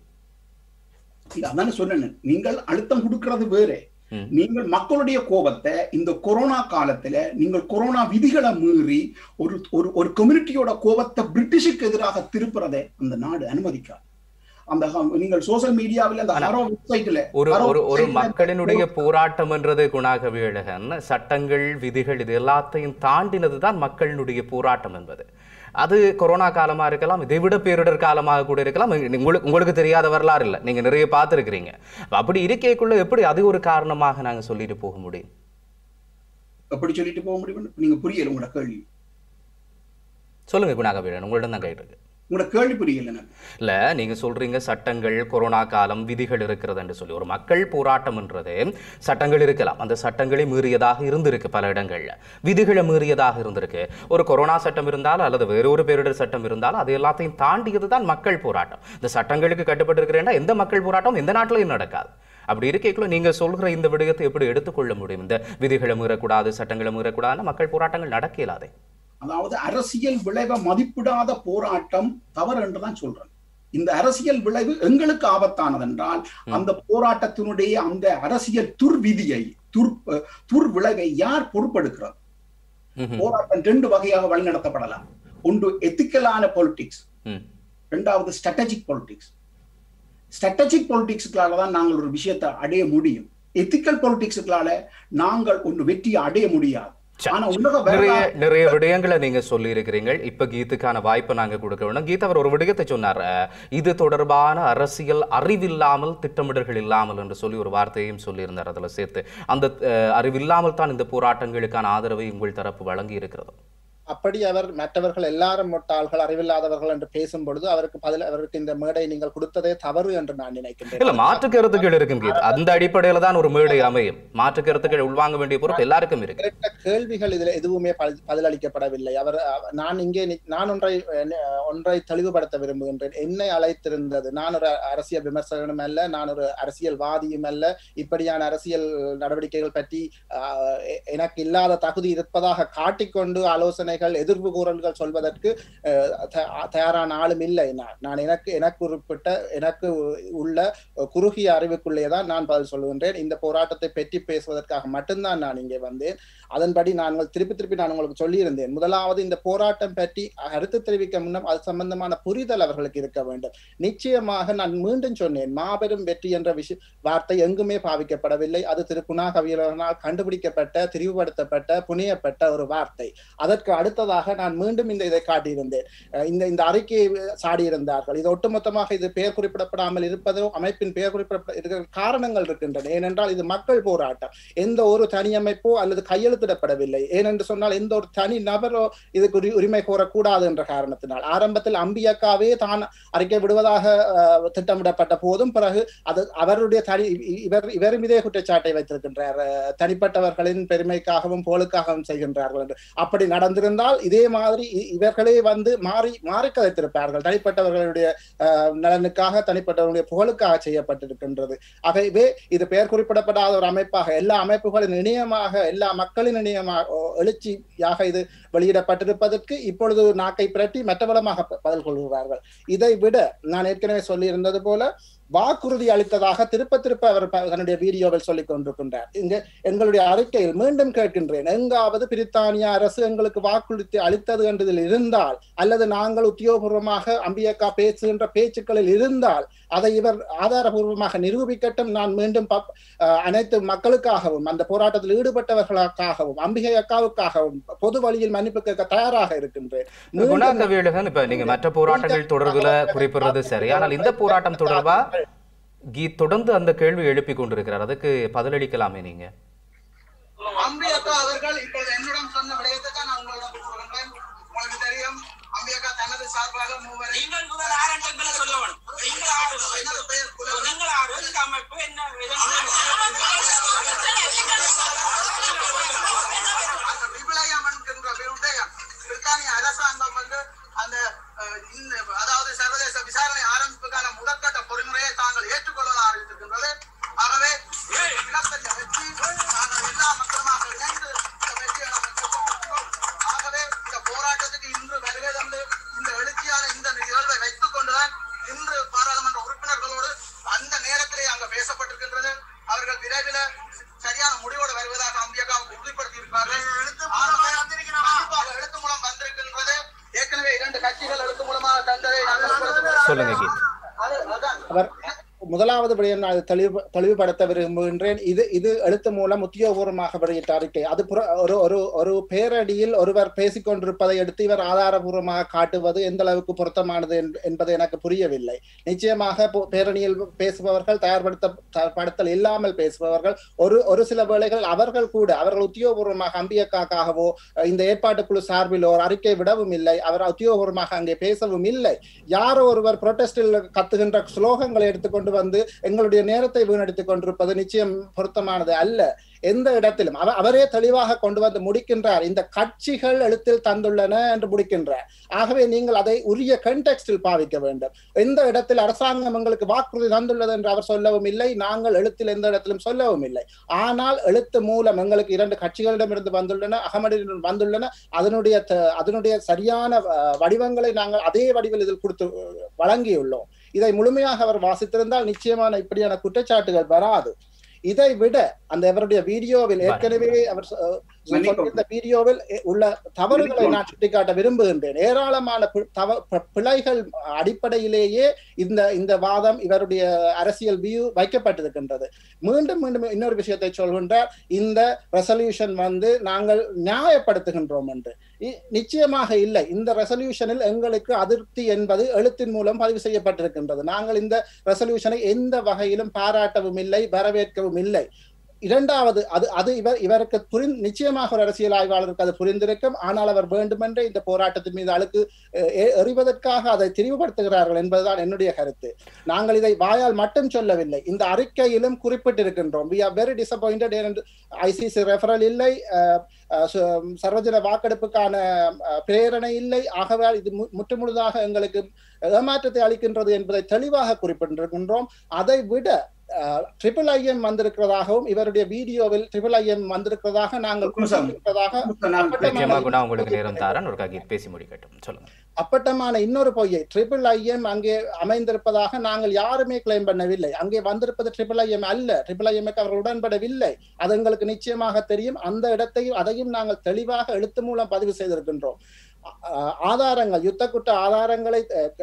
இது அதானே சொன்னேன் நீங்கள் அழுத்தம் கொடுக்கிறது வேற ம். நீங்கள் மக்களுடைய கோபத்தை இந்த கொரோனா காலத்துல நீங்கள் கொரோனா விதிகளை மீறி ஒரு ஒரு ஒரு கம்யூனிட்டியோட கோபத்தை பிரிட்டிஷுக்கு எதிராக திருப்புறதை அந்த நாடு அனுமதிக்காது அந்த ஹம், நீங்கள் சோசியல் மீடியாவில் அந்த ஹரோ வெப்சைட்ல ஒரு ஹரோ ஒரு ஒரு website ல மக்களினுடைய போராட்டம் என்றது குணாகவியழகன் சட்டங்கள் விதிகள் இது எல்லாத்தையும் தாண்டினது தான் மக்களினுடைய போராட்டம் என்பது அது கொரோனா காலமா இருக்கலாம் இதை விட பேரிடர் காலமாக கூட இருக்கலாம் உங்களுக்கு உங்களுக்கு தெரியாத வரலாறு இல்லை நீங்க நிறைய பார்த்துருக்கிறீங்க அப்படி இருக்கைக்குள்ள எப்படி அது ஒரு காரணமாக நாங்க சொல்லிட்டு போக முடியும் எப்படி சொல்லிட்டு போக முடியும் நீங்க புரியல உங்களோட கேள்வி சொல்லுங்க குணாகவியழன் உங்களிடம் தான் கேட்டிருக்கு உங்களோட கேள்வி புரியல எனக்கு இல்ல நீங்க சொல்றீங்க சட்டங்கள் கொரோனா காலம் விதிகள் இருக்கிறது என்று சொல்லி ஒரு மக்கள் போராட்டம்ன்றது சட்டங்கள் இருக்கலாம் அந்த சட்டங்களை மீறியதாக இருந்திருக்கு பல இடங்கள்ல விதிகளை மீறியதாக இருந்திருக்கு ஒரு கொரோனா சட்டம் இருந்தாலும் அல்லது வேற ஒரு பேரிடர் சட்டம் இருந்தாலும் அது எல்லாத்தையும் தாண்டியது தான் மக்கள் போராட்டம் இந்த சட்டங்களுக்கு கட்டுப்பட்டு இருக்கிறேன்னா எந்த மக்கள் போராட்டம் எந்த நாட்டிலையும் நடக்காது அப்படி இருக்கைக்குள்ள நீங்க சொல்கிற இந்த விடயத்தை எப்படி எடுத்துக்கொள்ள முடியும் இந்த விதிகளை மீறக்கூடாது சட்டங்களை மீறக்கூடாதுன்னா மக்கள் போராட்டங்கள் நடக்க இயலாதே அதாவது அரசியல் விளைவை மதிப்பிடாத போராட்டம் தவறு என்றுதான் சொல்றேன் இந்த அரசியல் விளைவு எங்களுக்கு ஆபத்தானது என்றால் ம். அந்த போராட்டத்தினுடைய அந்த அரசியல் துர்விதியை துர் துர் விளைவை யார் பொறுப்பெடுக்கிறது ம்ஹும். போராட்டம் ரெண்டு வகையாக வழிநடத்தப்படலாம் ஒன்று எத்திக்கலான பொலிட்டிக்ஸ் ம். ரெண்டாவது ஸ்ட்ராட்டஜிக் பொலிட்டிக்ஸ் ஸ்ட்ராட்டஜிக் பொலிட்டிக்ஸ்களால தான் நாங்கள் ஒரு விஷயத்தை அடைய முடியும் எத்திக்கல் பொலிட்டிக்ஸ்களால நாங்கள் ஒன்று வெற்றியை அடைய முடியாது சரி. ஆனா உலக நிறைய வரலாறு நிறைய விடயங்களை நீங்க சொல்லி இருக்கிறீங்க இப்ப கீத்துக்கான வாய்ப்பை நாங்க கொடுக்க வேணும் கீதா அவர் ஒரு விடயத்தை சொன்னார் அஹ், இது தொடர்பான அரசியல் அறிவில்லாமல் திட்டமிடல்கள் இல்லாமல் என்று சொல்லி ஒரு வார்த்தையும் சொல்லியிருந்தார் அதுல சேர்த்து அந்த அஹ், அறிவில்லாமல் தான் இந்த போராட்டங்களுக்கான ஆதரவை உங்கள் தரப்பு வழங்கி இருக்கிறது அப்படி அவர் மற்றவர்கள் எல்லாரும் முட்டாள்கள் அறிவில்லாதவர்கள் என்று பேசும் பொழுது அவருக்கு பதில் அவருக்கு இந்த மேடை நீங்கள் கொடுத்ததே தவறு என்று நான் இல்ல நினைக்கின்றேன் மாற்று கருத்துக்கள் இருக்கும் கீதா அந்த அடிப்படையில தான் ஒரு மேடை அமையும் மாற்று கருத்துக்கள் உள்வாங்க வேண்டிய பொறுப்பு எல்லாருக்கும் இருக்கு கேட்ட கேள்விகள் இதுல எதுவுமே பதில்- பதிலளிக்கப்படவில்லை அவர் அவ- நான் இங்கே நி- நான் ஒன்றை அஹ், ஒன்றை தெளிவுபடுத்த விரும்புகின்றேன் என்னை அழைத்திருந்தது நான் ஒரு அரசியல் விமர்சகனும் அல்ல நான் ஒரு அரசியல்வாதியும் அல்ல இப்படியான அரசியல் நடவடிக்கைகள் பற்றி அஹ், எ- எனக்கு இல்லாத தகுதி இருப்பதாக காட்டிக்கொண்டு ஆலோசனைகள் எதிர்ப்பு கூறல்கள் சொல்வதற்கு அஹ், த- தயாரான ஆளும் இல்லை நான் நான் எனக்கு எனக்கு குறிப்பிட்ட எனக்கு உள்ள குறுகிய அறிவுக்குள்ளே தான் நான் பதில் சொல்லுகின்றேன் இந்த போராட்டத்தை பற்றி பேசுவதற்காக மட்டும்தான் நான் இங்கே வந்தேன் அதன்படி நான் உங்கள் திருப்பி திருப்பி நான் உங்களுக்கு சொல்லியிருந்தேன் முதலாவது இந்த போராட்டம் பற்றி கருத்து தெரிவிக்க முன்னம் அது சம்பந்தமான புரிதல் அவர்களுக்கு இருக்க வேண்டும் நிச்சயமாக நான் மீண்டும் சொன்னேன் மாபெரும் வெற்றி என்ற விஷய வார்த்தை எங்குமே பாவிக்கப்படவில்லை அது திரு குணா கவியலனால் கண்டுபிடிக்கப்பட்ட திரிவுபடுத்தப்பட்ட புனியப்பட்ட ஒரு வார்த்தை அதற்கு அடுத்ததாக நான் மீண்டும் இந்த இதை காட்டியிருந்தேன் அஹ் இந்த இந்த அறிக்கையை சாடியிருந்தார்கள் இது ஒட்டுமொத்தமாக இது பெயர் குறிப்பிடப்படாமல் இருப்பதோ அமைப்பின் பெயர் குறிப்பிட இருக்கிற காரணங்கள் இருக்கின்றன ஏனென்றால் இது மக்கள் போராட்டம் எந்த ஒரு தனி அமைப்போ அல்லது கையெழுத்திடப்படவில்லை ஏனென்று சொன்னால் எந்த ஒரு தனி நபரோ இதுக்கு உரி- உரிமை கோரக்கூடாது என்ற காரணத்தினால் ஆரம்பத்தில் அம்பியக்காவே தான் அறிக்கை விடுவதாக அஹ், திட்டமிடப்பட்ட போதும் பிறகு அது அவருடைய தனி இ- இவர் இவர் மீதே குற்றச்சாட்டை வைத்திருக்கின்றார் அஹ், தனிப்பட்டவர்களின் பெருமைக்காகவும் போலுக்காகவும் செய்கின்றார்கள் என்று அப்படி நடந்திருந்த இருந்திருந்தால் இதே மாதிரி இ- இவர்களே வந்து மாறி மாறி கதைத்திருப்பார்கள் தனிப்பட்டவர்களுடைய அஹ், நலனுக்காக தனிப்பட்டவர்களுடைய புகழுக்காக செய்யப்பட்டிருக்கின்றது ஆகவே இது பெயர் குறிப்பிடப்படாத ஒரு அமைப்பாக எல்லா அமைப்புகளின் இணையமாக எல்லா மக்களின் இணையமாக ஓ- எழுச்சியாக இது வெளியிடப்பட்டிருப்பதற்கு இப்பொழுது நாக்கை பிரட்டி மற்றவளமாக ப- பதில் கொள்கிறார்கள் இதை விட நான் ஏற்கனவே சொல்லியிருந்தது போல வாக்குறுதி அளித்ததாக திருப்ப திருப்ப அவர் ப- தன்னுடைய வீடியோவில் சொல்லிக் கொண்டிருக்கின்றார் இங்க எங்களுடைய அறிக்கையில் மீண்டும் கேட்கின்றேன் எங்காவது பிரித்தானிய அரசு எங்களுக்கு வாக்குறுதி அளித்தது என்றதில் இருந்தால் அல்லது நாங்கள் உத்தியோகபூர்வமாக அம்பியக்கா பேசுகின்ற பேச்சுக்களில் இருந்தால் அதை இவர் ஆதாரபூர்வமாக நிரூபிக்கட்டும் நான் மீண்டும் பப்- அஹ் அனைத்து மக்களுக்காகவும் அந்த போராட்டத்தில் ஈடுபட்டவர்களுக்காகவும் அம்பிகை அக்காவுக்காகவும் பொது வழியில் மன்னிப்பு கேட்க தயாராக இருக்கின்றேன் மீண்டும் குணாக்க வேலுகன் இப்ப நீங்க மற்ற போராட்டங்கள் தொடர்புல குறிப்பிடுறது சரி ஆனால் இந்த போராட்டம் தொடர்பா கீத் தொடர்ந்து அந்த கேள்வி எழுப்பி கொண்டிருக்கிறார் அதுக்கு பதிலளிக்கலாமே நீங்க அம்பியக்கா அவர்கள் இப்பொழுது என்னிடம் சொன்ன விடயத்தை தான் நான் உங்களிடம் கூறுகின்றேன் உங்களுக்கு தெரியும் அம்பியக்கா தனது சார்பாக மூவரை நீங்கள் முதல் ஆரம்பங்களை சொல்ல வேணும் நீங்கள் ஆறு எனது பெயர் குலவன். நீங்கள் ஆறு இந்த அமைப்பு என்ன அந்த விபிலயம் என்கின்ற விடயம் பிரித்தானிய அரசாங்கம் வந்து அந்த அஹ், இந்த அதாவது சர்வதேச விசாரணை ஆரம்பிப்புக்கான முதற்கட்ட பொறிமுறையை தாங்கள் ஏற்றுக்கொள்ள ஆரம்பித்திருக்கின்றது ஆகவே மிகப்பெரிய வெற்றி நாங்கள் எல்லா மக்களுமாக இணைந்து இந்த வெற்றியை நாங்கள் பெற்றுக்கொண்டிருக்கிறோம். ஆகவே இந்த போராட்டத்துக்கு இன்று வருகை தந்து இந்த எழுச்சியான இந்த நிகழ்வை வைத்துக் கொண்டுதான் இன்று பாராளுமன்ற உறுப்பினர்களோடு அந்த நேரத்திலே அங்க பேசப்பட்டிருக்கின்றது அவர்கள் விரைவில் சரியான முடிவோடு வருவதாக அம்பியக்காவுக்கு உறுதிப்படுத்தி இருப்பார்கள் கண்டிப்பாக எழுத்து மூலம் வந்திருக்கின்றது ஏற்கனவே இரண்டு கட்சிகள் எழுத்து மூலமாக தந்ததை நாங்கள் உங்களுக்கு சொல்லுங்க கீத் அது- அதான் அவர் முதலாவது விடயம் நான் தெளிவு தெளிவுபடுத்த விரும்புகின்றேன் இது இது எழுத்து மூலம் உத்தியோகபூர்வமாக வெளியிட்ட அறிக்கை அது புற- ஒரு ஒரு ஒரு பேரடியில் ஒருவர் பேசிக் கொண்டிருப்பதை எடுத்து இவர் ஆதாரபூர்வமாக காட்டுவது எந்த அளவுக்கு பொருத்தமானது என்ப- என்பது எனக்கு புரியவில்லை நிச்சயமாக போ- பேரணியில் பேசுபவர்கள் தயார்படுத்த த- படுத்தல் இல்லாமல் பேசுபவர்கள் ஒரு ஒரு சில வேளைகள் அவர்கள் கூட அவர்கள் உத்தியோகபூர்வமாக அம்பியக்காகவோ இந்த ஏற்பாட்டுக்குழு சார்பில் ஒரு அறிக்கை விடவும் இல்லை அவர் உத்தியோகபூர்வமாக அங்கே பேசவும் இல்லை யாரோ ஒருவர் புரொட்டஸ்டில் கத்துகின்ற ஸ்லோகங்களை எடுத்துக்கொண்டு வந்து எங்களுடைய நேரத்தை வீணடித்துக் கொண்டிருப்பது நிச்சயம் பொருத்தமானது அல்ல எந்த இடத்திலும் அவ அவரே தெளிவாக கொண்டு வந்து முடிக்கின்றார் இந்த கட்சிகள் எழுத்தில் தந்துள்ளன என்று முடிக்கின்றார் ஆகவே நீங்கள் அதை உரிய கண்டெக்ஸ்டில் பாவிக்க வேண்டும் எந்த இடத்தில் அரசாங்கம் எங்களுக்கு வாக்குறுதி தந்துள்ளது என்று அவர் சொல்லவும் இல்லை நாங்கள் எழுத்தில் எந்த இடத்திலும் சொல்லவும் இல்லை ஆனால் எழுத்து மூலம் எங்களுக்கு இரண்டு கட்சிகளிடமிருந்து வந்துள்ளன அகமதியிடம் வந்துள்ளன அதனுடைய த- அதனுடைய சரியான அஹ், வடிவங்களை நாங்கள் அதே வடிவில் இதில் கொடுத்து அஹ், வழங்கியுள்ளோம் இதை முழுமையாக அவர் வாசித்திருந்தால் நிச்சயமான இப்படியான குற்றச்சாட்டுகள் வராது இதை விட அந்த அவருடைய வீடியோவில் ஏற்கனவே அவர் சொ- மன்னிக்கவும். சொல்லியிருந்த வீடியோவில் எ- உள்ள தவறுகளை நான் சுட்டிக்காட்ட விரும்புகின்றேன் ஏராளமான பி- தவ- பி- பிழைகள் அடிப்படையிலேயே இந்த இந்த வாதம் இவருடைய அரசியல் வியூ வைக்கப்பட்டிருக்கின்றது மீண்டும் மீண்டும் இன்னொரு விஷயத்தை சொல்கின்றார் இந்த ரெசல்யூஷன் வந்து நாங்கள் நியாயப்படுத்துகின்றோம் என்று இ- நிச்சயமாக இல்லை இந்த ரெசல்யூஷனில் எங்களுக்கு அதிருப்தி என்பது எழுத்தின் மூலம் பதிவு செய்யப்பட்டிருக்கின்றது நாங்கள் இந்த ரெசல்யூஷனை எந்த வகையிலும் பாராட்டவும் இல்லை வரவேற்கவும் இல்லை இரண்டாவது அது அது இவர் இவருக்கு புரிந் நிச்சயமாக ஒரு அரசியல் ஆய்வாளருக்கு அது புரிந்திருக்கும் ஆனால் அவர் வேண்டுமென்றே இந்த போராட்டத்தின் மீது அழுக்கு அஹ், எ- எறிவதற்காக அதை திரிவுபடுத்துகிறார்கள் என்பதுதான் என்னுடைய கருத்து நாங்கள் இதை வாயால் மட்டும் சொல்லவில்லை இந்த அறிக்கையிலும் குறிப்பிட்டிருக்கின்றோம் we are very disappointed ICC referral இல்லை அஹ், அஹ், சு- சர்வஜன வாக்கெடுப்புக்கான அஹ், பிரேரணை இல்லை ஆகவே இது மு- முற்றுமுழுதாக எங்களுக்கு ஏமாற்றத்தை அளிக்கின்றது என்பதை தெளிவாக குறிப்பிட்டிருக்கின்றோம் அதை விட ட்ரிபிள் ஐஎம் வந்திருக்கிறதாகவும் இவருடைய வீடியோவில் ட்ரிபிள் ஐஎம் வந்திருக்கிறதாக நாங்கள் குருசாமி. குறிப்பிட்டிருப்பதாக நான் நிச்சயமா குணா உங்களுக்கு நேரம் தாரன் ஒரு கீத் பேசி முடிக்கட்டும் சொல்லுங்க அப்பட்டமான இன்னொரு பொய்யை ட்ரிபிள் ஐஎம் அங்கே அமைந்திருப்பதாக நாங்கள் யாருமே கிளைம் பண்ணவில்லை அங்கே வந்திருப்பது ட்ரிபிள் ஐஎம் அல்ல ட்ரிபிள் ஐஎம்க்கு அவர்கள் உடன்படவில்லை அது எங்களுக்கு நிச்சயமாக தெரியும் அந்த இடத்தையும் அதையும் நாங்கள் தெளிவாக எழுத்து மூலம் பதிவு செய்திருக்கின்றோம் ஆ- ஆதாரங்கள் யுத்த குற்ற ஆதாரங்களை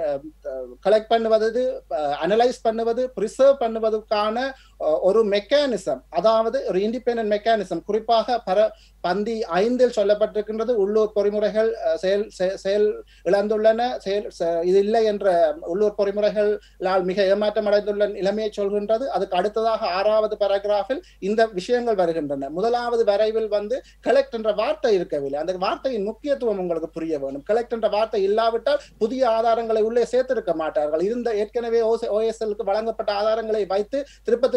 கலெக்ட் பண்ணுவது அனலைஸ் பண்ணுவது ப்ரிசர்வ் பண்ணுவதற்கான அஹ், ஒரு மெக்கானிசம் அதாவது ஒரு இண்டிபெண்டன்ட் மெக்கானிசம் குறிப்பாக பர பந்தி ஐந்தில் சொல்லப்பட்டிருக்கின்றது உள்ளூர் பொறிமுறைகள் அஹ், செயல் செ- செயல் இழந்துள்ளன செயல் செ- இது இல்லை என்ற உள்ளூர் பொறிமுறைகளால் மிக ஏமாற்றம் அடைந்துள்ள நிலைமையை சொல்கின்றது அதுக்கு அடுத்ததாக ஆறாவது பேராகிராஃபில் இந்த விஷயங்கள் வருகின்றன முதலாவது வரைவில் வந்து கலெக்ட் என்ற வார்த்தை இருக்கவில்லை அந்த வார்த்தையின் முக்கியத்துவம் உங்களுக்கு புரிய வேணும் கலெக்ட் என்ற வார்த்தை இல்லாவிட்டால் புதிய ஆதாரங்களை உள்ளே சேர்த்திருக்க மாட்டார்கள் இருந்த ஏற்கனவே ஓஎஸ்எல்க்கு வழங்கப்பட்ட ஆதாரங்களை வைத்து திருப்ப திருப்ப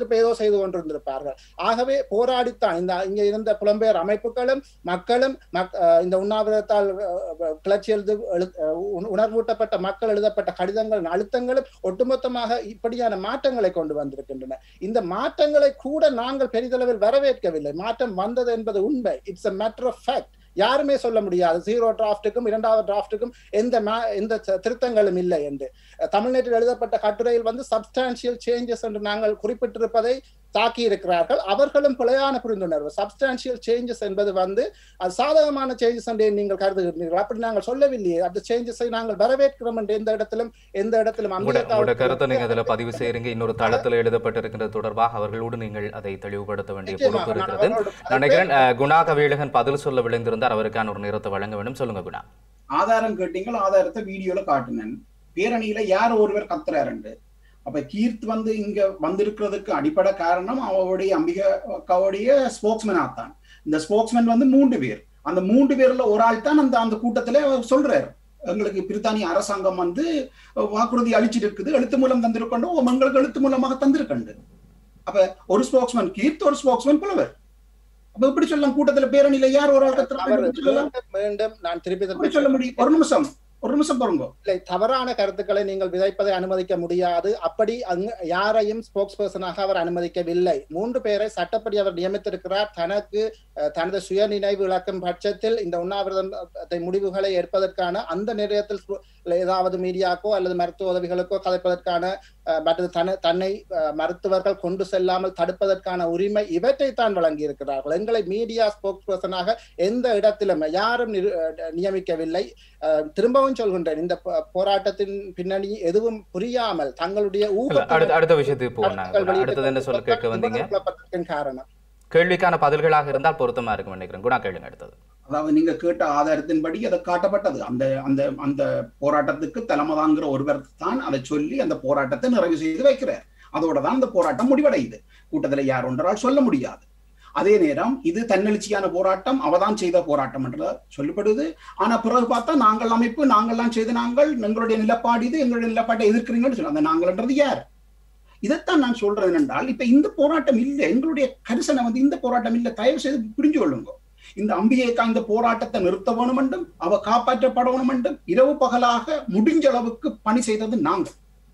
இப்ப ஏதோ செய்து கொண்டிருந்திருப்பார்கள் ஆகவே போராடித்தான் இந்த இங்க இருந்த புலம்பெயர் அமைப்புகளும் மக்களும் மக்- அஹ் இந்த உண்ணாவிரதத்தால் அஹ், கிளர்ச்சி எழுது எழு- அஹ், உண- உணர்வூட்டப்பட்ட மக்கள் எழுதப்பட்ட கடிதங்கள் அழுத்தங்களும் ஒட்டுமொத்தமாக இப்படியான மாற்றங்களை கொண்டு வந்திருக்கின்றன இந்த மாற்றங்களை கூட நாங்கள் பெரிதளவில் வரவேற்கவில்லை மாற்றம் வந்தது என்பது உண்மை it's a matter of fact யாருமே சொல்ல முடியாது ஜீரோ டிராஃப்ட்டுக்கும் இரண்டாவது டிராஃப்ட்டுக்கும் எந்த மா- எந்த ச- திருத்தங்களும் இல்லை என்று அஹ், தமிழ்நாட்டில் எழுதப்பட்ட கட்டுரையில் வந்து சப்ஸ்டான்சியல் சேஞ்சஸ் என்று நாங்கள் குறிப்பிட்டிருப்பதை தாக்கி இருக்கிறார்கள் அவர்களும் பிழையான புரிந்துணர்வு சப்ஸ்டான்சியல் சேஞ்சஸ் என்பது வந்து அது சாதகமான சேஞ்சஸ் என்று நீங்கள் கருதுகிறீர்கள் அப்படி நாங்கள் சொல்லவில்லையே அந்த சேஞ்சஸை நாங்கள் வரவேற்கிறோம் என்று எந்த இடத்திலும் எந்த இடத்திலும் உங்களோட உங்களோட கருத்தை நீங்க அமெரிக்காவுக்கு அதுல பதிவு செய்றீங்க இன்னொரு தளத்துல எழுதப்பட்டிருக்கிறது தொடர்பாக அவர்களோடு நீங்கள் அதை தெளிவுபடுத்த வேண்டிய நிச்சயமாக, பொறுப்பு நான் இருக்கிறது அவரோடு- நினைக்கிறேன் அஹ், குணா கவேலகன் பதில் சொல்ல விளைந்திருந்தார் அவருக்கான ஒரு நேரத்தை வழங்க வேண்டும் சொல்லுங்க குணா ஆதாரம் கேட்டீங்கள் ஆதாரத்தை வீடியோல காட்டினேன் பேரணியில யார் ஒருவர் கத்துறாருண்டு அப்ப கீர்த் வந்து இங்க வந்திருக்கிறதுக்கு அடிப்படை காரணம் அவருடைய அம்பிகா அக்காவுடைய ஸ்போக்ஸ்மேனா தான் இந்த ஸ்போக்ஸ்மேன் வந்து மூன்று பேர் அந்த மூன்று பேர்ல ஒரு ஆள் தான் அந்த அந்த கூட்டத்துல அவர் சொல்றாரு எங்களுக்கு பிரித்தானிய அரசாங்கம் வந்து வாக்குறுதி அளிச்சிட்டு இருக்குது எழுத்து மூலம் தந்திருக்கோண்டு எங்களுக்கு எழுத்து மூலமாக தந்திருக்கண்டு அப்ப ஒரு ஸ்போக்ஸ்மேன் கீர்த் ஒரு ஸ்போக்ஸ்மேன் புலவர் அப்ப எப்படி சொல்லலாம் கூட்டத்துல பேரணியில யார் ஒரு ஆள் அவர் கத்துறாங்க சொல்லலாம் மீண்டும் மீண்டும் நான் திருப்பி எப்படி திருப்பி சொல்ல முடியும் ஒரு நிமிஷம் ஒரு நிமிஷம் பாருங்க இல்லை தவறான கருத்துக்களை நீங்கள் விதைப்பதை அனுமதிக்க முடியாது அப்படி அங்கு யாரையும் ஸ்போக்ஸ் பர்சனாக அவர் அனுமதிக்கவில்லை மூன்று பேரை சட்டப்படி அவர் நியமித்திருக்கிறார் தனக்கு அஹ், தனது சுய நினைவு இழக்கும் பட்சத்தில் இந்த உண்ணாவிரதத்தை முடிவுகளை எடுப்பதற்கான அந்த நேரத்தில் ஸ்போ- ஏதாவது மீடியாக்கோ அல்லது மருத்துவ உதவிகளுக்கோ கதைப்பதற்கான அஹ், மற்றது தன தன்னை அஹ், மருத்துவர்கள் கொண்டு செல்லாமல் தடுப்பதற்கான உரிமை இவற்றை தான் வழங்கி இருக்கிறார்கள் எங்களை மீடியா ஸ்போக்ஸ் பர்சனாக எந்த இடத்திலும் யாரும் நிரு- அஹ், நியமிக்கவில்லை அஹ், திரும்பவும் சொல்கின்றேன் இந்த போ- போராட்டத்தின் பின்னணி எதுவும் புரியாமல் தங்களுடைய இல்ல, ஊகத்தின் அடுத்த அடுத்த விஷயத்துக்கு போனாங்க கருத்துக்கள் குணா. வெளியிட்டுக் அடுத்தது என்ன சொல்ல கேட்க கொண்டிருப்பதுதான் வந்தீங்க இவ்வளவு குழப்பத்திற்கு காரணம் கேள்விக்கான பதில்களாக இருந்தால் பொருத்தமா இருக்கும் நினைக்கிறேன் குணா கேளுங்க அடுத்தது அதாவது நீங்க கேட்ட ஆதாரத்தின்படி அது காட்டப்பட்டது அந்த அந்த அந்த போராட்டத்துக்கு தலைமை தாங்குற ஒருவர் தான் அதை சொல்லி அந்த போராட்டத்தை நிறைவு செய்து வைக்கிறார் அதோட தான் அந்த போராட்டம் முடிவடையுது கூட்டத்துல யார் ஒன்றால் சொல்ல முடியாது அதே நேரம் இது தன்னெழுச்சியான போராட்டம் அவதான் செய்த போராட்டம் என்ற சொல்லப்படுது ஆனா பிறகு பார்த்தா நாங்கள் அமைப்பு நாங்கள்லாம் செய்து நாங்கள் எங்களுடைய நிலப்பாடு இது எங்களுடைய நிலப்பாட்டை எதிர்க்கிறீங்கன்னு சொல்லி அந்த நாங்கள்ன்றது யார் இதைத்தான் நான் சொல்றேன் என்றால் இப்ப இந்த போராட்டம் இல்லை எங்களுடைய கரிசனை வந்து இந்த போராட்டம் இல்லை தயவு செய்து புரிஞ்சு கொள்ளுங்க இந்த அம்பிகைக்கா இந்த போராட்டத்தை நிறுத்த வேணும் என்றும் அவ காப்பாற்றப்பட வேணும் என்றும் இரவு பகலாக முடிஞ்ச அளவுக்கு பணி செய்தது நாங்கள்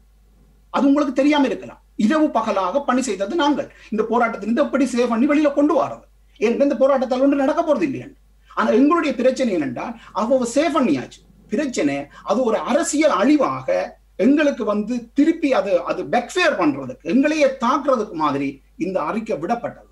அது உங்களுக்கு தெரியாம இருக்கலாம் இரவு பகலாக பணி செய்தது நாங்கள் இந்த போராட்டத்திலிருந்து எப்படி சேவ் பண்ணி வெளியில கொண்டு வரது ஏன் இந்த போராட்டத்தால் ஒன்று நடக்க போறது இல்லையா ஆனா எங்களுடைய பிரச்சனை என்னென்றால் அவ சேவ் பண்ணியாச்சு பிரச்சனை அது ஒரு அரசியல் அழிவாக எங்களுக்கு வந்து திருப்பி அது அது பேக்ஃபேர் பண்றதுக்கு எங்களையே தாக்குறதுக்கு மாதிரி இந்த அறிக்கை விடப்பட்டது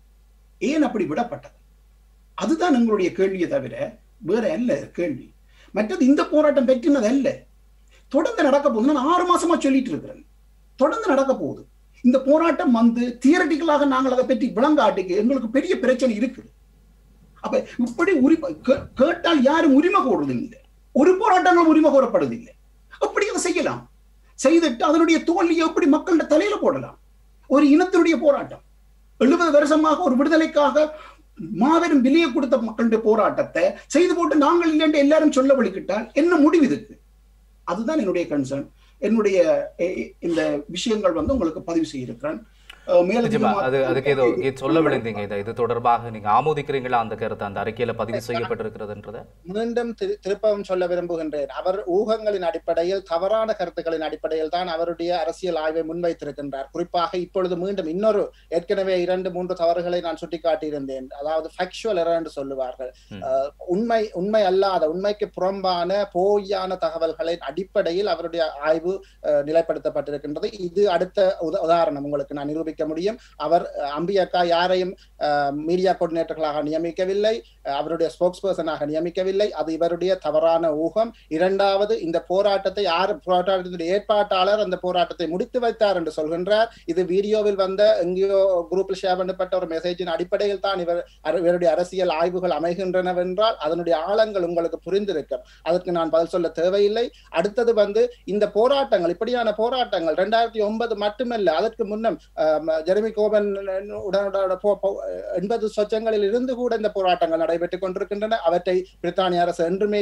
ஏன் அப்படி விடப்பட்டது அதுதான் எங்களுடைய கேள்வியை தவிர வேற அல்ல கேள்வி மற்றது இந்த போராட்டம் வெற்றினது அல்ல தொடர்ந்து நடக்க போகுது நான் ஆறு மாசமா சொல்லிட்டு இருக்கிறேன் தொடர்ந்து நடக்க போகுது இந்த போராட்டம் வந்து தியரட்டிக்கலாக நாங்கள் அதை பற்றி விளங்காட்டிக்கு எங்களுக்கு பெரிய பிரச்சனை இருக்குது அப்ப இப்படி உரிமை கே- கேட்டால் யாரும் உரிமை கோடுறது இல்லை ஒரு போராட்டங்களும் உரிமை கோரப்படுது இல்லை எப்படி அதை செய்யலாம் செய்துட்டு அதனுடைய தோல்வியை எப்படி மக்களோட தலையில போடலாம் ஒரு இனத்தினுடைய போராட்டம் எழுபது வருஷமாக ஒரு விடுதலைக்காக மாபெரும் விலையை கொடுத்த மக்களுடைய போராட்டத்தை செய்து போட்டு நாங்கள் இல்லைன்னு எல்லாரும் சொல்ல வழிகிட்டால் என்ன முடிவு இதுக்கு அதுதான் என்னுடைய கன்சர்ன் என்னுடைய எ- எ- இந்த விஷயங்கள் வந்து உங்களுக்கு பதிவு செய்திருக்கிறேன் அஹ் நிச்சயமா மேலதிகமாக அது அதுக்கு ஏதோ இது சொல்ல விழுந்தீங்க இதை இது தொடர்பாக நீங்க ஆமோதிக்கிறீங்களா அந்த கருத்தை அந்த அறிக்கையில பதிவு செய்யப்பட்டிருக்கிறதுன்றத மீண்டும் திரு- திருப்பவும் சொல்ல விரும்புகின்றேன் அவர் ஊகங்களின் அடிப்படையில் தவறான கருத்துக்களின் அடிப்படையில் தான் அவருடைய அரசியல் ஆய்வை முன்வைத்திருக்கின்றார் குறிப்பாக இப்பொழுது மீண்டும் இன்னொரு ஏற்கனவே இரண்டு மூன்று தவறுகளை நான் சுட்டிக்காட்டியிருந்தேன் அதாவது ஃபேக்சுவல் எரர் என்று சொல்லுவார்கள் ம். அஹ், உண்மை உண்மை அல்லாத உண்மைக்கு புறம்பான போய்யான தகவல்களின் அடிப்படையில் அவருடைய ஆய்வு அஹ், நிலைப்படுத்தப்பட்டிருக்கின்றது இது அடுத்த உத- உதாரணம் உங்களுக்கு நான் நிரூபிக்க முடியும் அவர் அஹ், அம்பி அக்கா யாரையும் மீடியா கோஆர்டினேட்டர்களாக நியமிக்கவில்லை அஹ், அவருடைய ஸ்போக்ஸ் பர்சனாக நியமிக்கவில்லை அது இவருடைய தவறான ஊகம் இரண்டாவது இந்த போராட்டத்தை யார் போராட்டத்தினுடைய ஏற்பாட்டாளர் அந்த போராட்டத்தை முடித்து வைத்தார் என்று சொல்கின்றார் இது வீடியோவில் வந்த எங்கேயோ குரூப்பில் ஷேர் பண்ணப்பட்ட ஒரு மெசேஜின் அடிப்படையில் தான் இவர் அர- இவருடைய அரசியல் ஆய்வுகள் அமைகின்றனவென்றால் அதனுடைய ஆழங்கள் உங்களுக்கு புரிந்திருக்கும் அதற்கு நான் பதில் சொல்ல தேவையில்லை அடுத்தது வந்து இந்த போராட்டங்கள் இப்படியான போராட்டங்கள் ரெண்டாயிரத்தி ஒன்பது மட்டுமல்ல அதற்கு முன்னம் அஹ், ஜெரமி கோபன் உடனோட போ- போ- எண்பது சொச்சங்களில் இருந்து கூட இந்த போராட்டங்கள் நடைபெற்றுக் கொண்டிருக்கின்றன அவற்றை பிரித்தானிய அரசு என்றுமே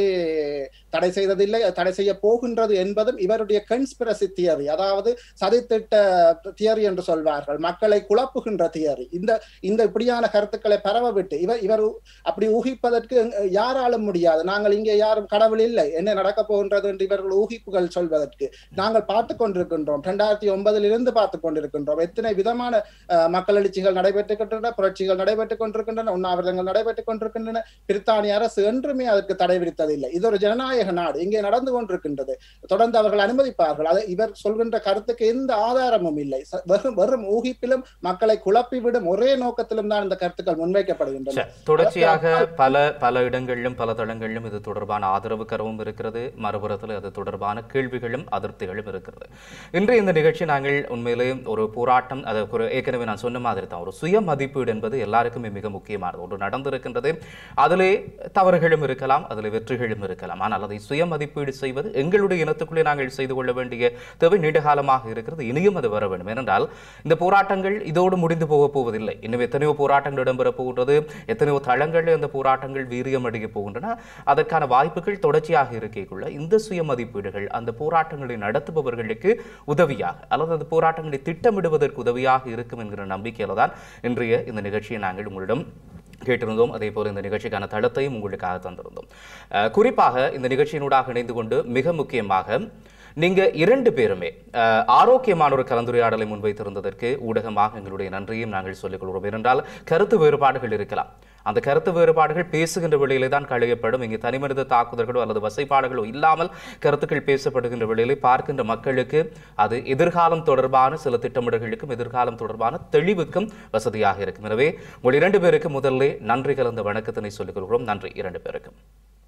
தடை செய்ததில்லை அது தடை செய்ய போகின்றது என்பதும் இவருடைய கன்ஸ்பிரசி தியரி அதாவது சதித்திட்ட தியரி என்று சொல்வார்கள் மக்களை குழப்புகின்ற தியரி இந்த இந்த இப்படியான கருத்துக்களை பரவ விட்டு இவர் இவர் அப்படி ஊகிப்பதற்கு அஹ், யாராலும் முடியாது நாங்கள் இங்கே யாரும் கடவுள் இல்லை என்ன நடக்க போகின்றது என்று இவர்கள் ஊகிப்புகள் சொல்வதற்கு நாங்கள் பார்த்து கொண்டிருக்கின்றோம் இரண்டாயிரத்தி ஒன்பதில் இருந்து பார்த்து கொண்டிருக்கின்றோம் எத்தனை விதமான அஹ், மக்கள் எழுச்சிகள் நடைபெற்றுக் கொண்டிருக்கின்றன புரட்சிகள் நடைபெற்றுக் கொண்டிருக்கின்றன உண்ணாவிரதங்கள் நடைபெற்றுக் கொண்டிருக்கின்றன பிரித்தானிய அரசு என்றுமே அதற்கு தடை விதித்ததில்லை இது ஒரு ஜனநாயக நாடு இங்கே நடந்து கொண்டிருக்கின்றது தொடர்ந்து அவர்கள் அனுமதிப்பார்கள் அதை இவர் சொல்கின்ற கருத்துக்கு எந்த ஆதாரமும் இல்லை ச- வெறும் வெறும் ஊகிப்பிலும் மக்களை குழப்பிவிடும் ஒரே நோக்கத்திலும் தான் இந்த கருத்துக்கள் முன்வைக்கப்படுகின்றன சரி, தொடர்ச்சியாக பல பல இடங்களிலும் பல தளங்களிலும் இது தொடர்பான ஆதரவு கரவும் இருக்கிறது மறுபுறத்தில் அது தொடர்பான கேள்விகளும் அதிருப்திகளும் இருக்கிறது இன்று இந்த நிகழ்ச்சி நாங்கள் உண்மையிலே ஒரு போராட்டம் அதை ஒரு ஏற்கனவே நான் சொன்ன மாதிரி தான் ஒரு சுய மதிப்பீடு என்பது எல்லாருக்குமே மிக முக்கியமானது ஒன்று நடந்திருக்கின்றது அதிலே தவறுகளும் இருக்கலாம் அதில் வெற்றிகளும் இருக்கலாம் ஆனால் அதை சுய மதிப்பீடு செய்வது எங்களுடைய இனத்துக்குள்ளே நாங்கள் செய்து கொள்ள வேண்டிய தேவை நீண்ட காலமாக இருக்கிறது இனியும் அது வர வேண்டும் ஏனென்றால் இந்த போராட்டங்கள் இதோடு முடிந்து போக போவதில்லை இன்னும் எத்தனையோ போராட்டங்கள் இடம்பெற போகின்றது எத்தனையோ தளங்களில் இந்த போராட்டங்கள் வீரியம் அடைய போகின்றன அதற்கான வாய்ப்புகள் தொடர்ச்சியாக இருக்கைக்குள்ள இந்த சுய மதிப்பீடுகள் அந்த போராட்டங்களை நடத்துபவர்களுக்கு உதவியாக அல்லது அந்த போராட்டங்களை திட்டமிடுவதற்கு உதவியாக இருக்கும் என்கிற நம்பிக்கையில தான் இன்றைய இந்த நிகழ்ச்சியை நாங்கள் உங்களிடம் கேட்டிருந்தோம் அதே போல இந்த நிகழ்ச்சிக்கான தளத்தையும் உங்களுக்காக தந்திருந்தோம் அஹ், குறிப்பாக இந்த நிகழ்ச்சியினூடாக இணைந்து கொண்டு மிக முக்கியமாக நீங்க இரண்டு பேருமே அஹ், ஆரோக்கியமான ஒரு கலந்துரையாடலை முன்வைத்திருந்ததற்கு ஊடகமாக எங்களுடைய நன்றியும் நாங்கள் சொல்லிக் கொள்கிறோம் ஏனென்றால் கருத்து வேறுபாடுகள் இருக்கலாம் அந்த கருத்து வேறுபாடுகள் பேசுகின்ற வேளையிலே தான் களையப்படும் இங்கே தனிமனித தாக்குதல்களோ அல்லது வசைப்பாடுகளோ இல்லாமல் கருத்துக்கள் பேசப்படுகின்ற வேளையிலே பார்க்கின்ற மக்களுக்கு அது எதிர்காலம் தொடர்பான சில திட்டமிடல்களுக்கும் எதிர்காலம் தொடர்பான தெளிவுக்கும் வசதியாக இருக்கும் எனவே உங்கள் இரண்டு பேருக்கு முதல்ல நன்றி கலந்த வணக்கத்தினை சொல்லிக் கொள்கிறோம் நன்றி இரண்டு பேருக்கும்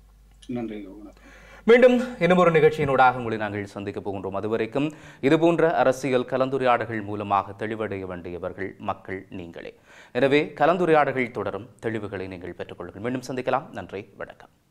நன்றி வணக்கம் மீண்டும் இன்னும் ஒரு நிகழ்ச்சியினூடாக உங்களை நாங்கள் சந்திக்க போகின்றோம் அதுவரைக்கும் இதுபோன்ற அரசியல் கலந்துரையாடல்கள் மூலமாக தெளிவடைய வேண்டியவர்கள் மக்கள் நீங்களே எனவே கலந்துரையாடல்கள் தொடரும் தெளிவுகளை நீங்கள் பெற்றுக்கொள்ளுங்கள் மீண்டும் சந்திக்கலாம் நன்றி வணக்கம்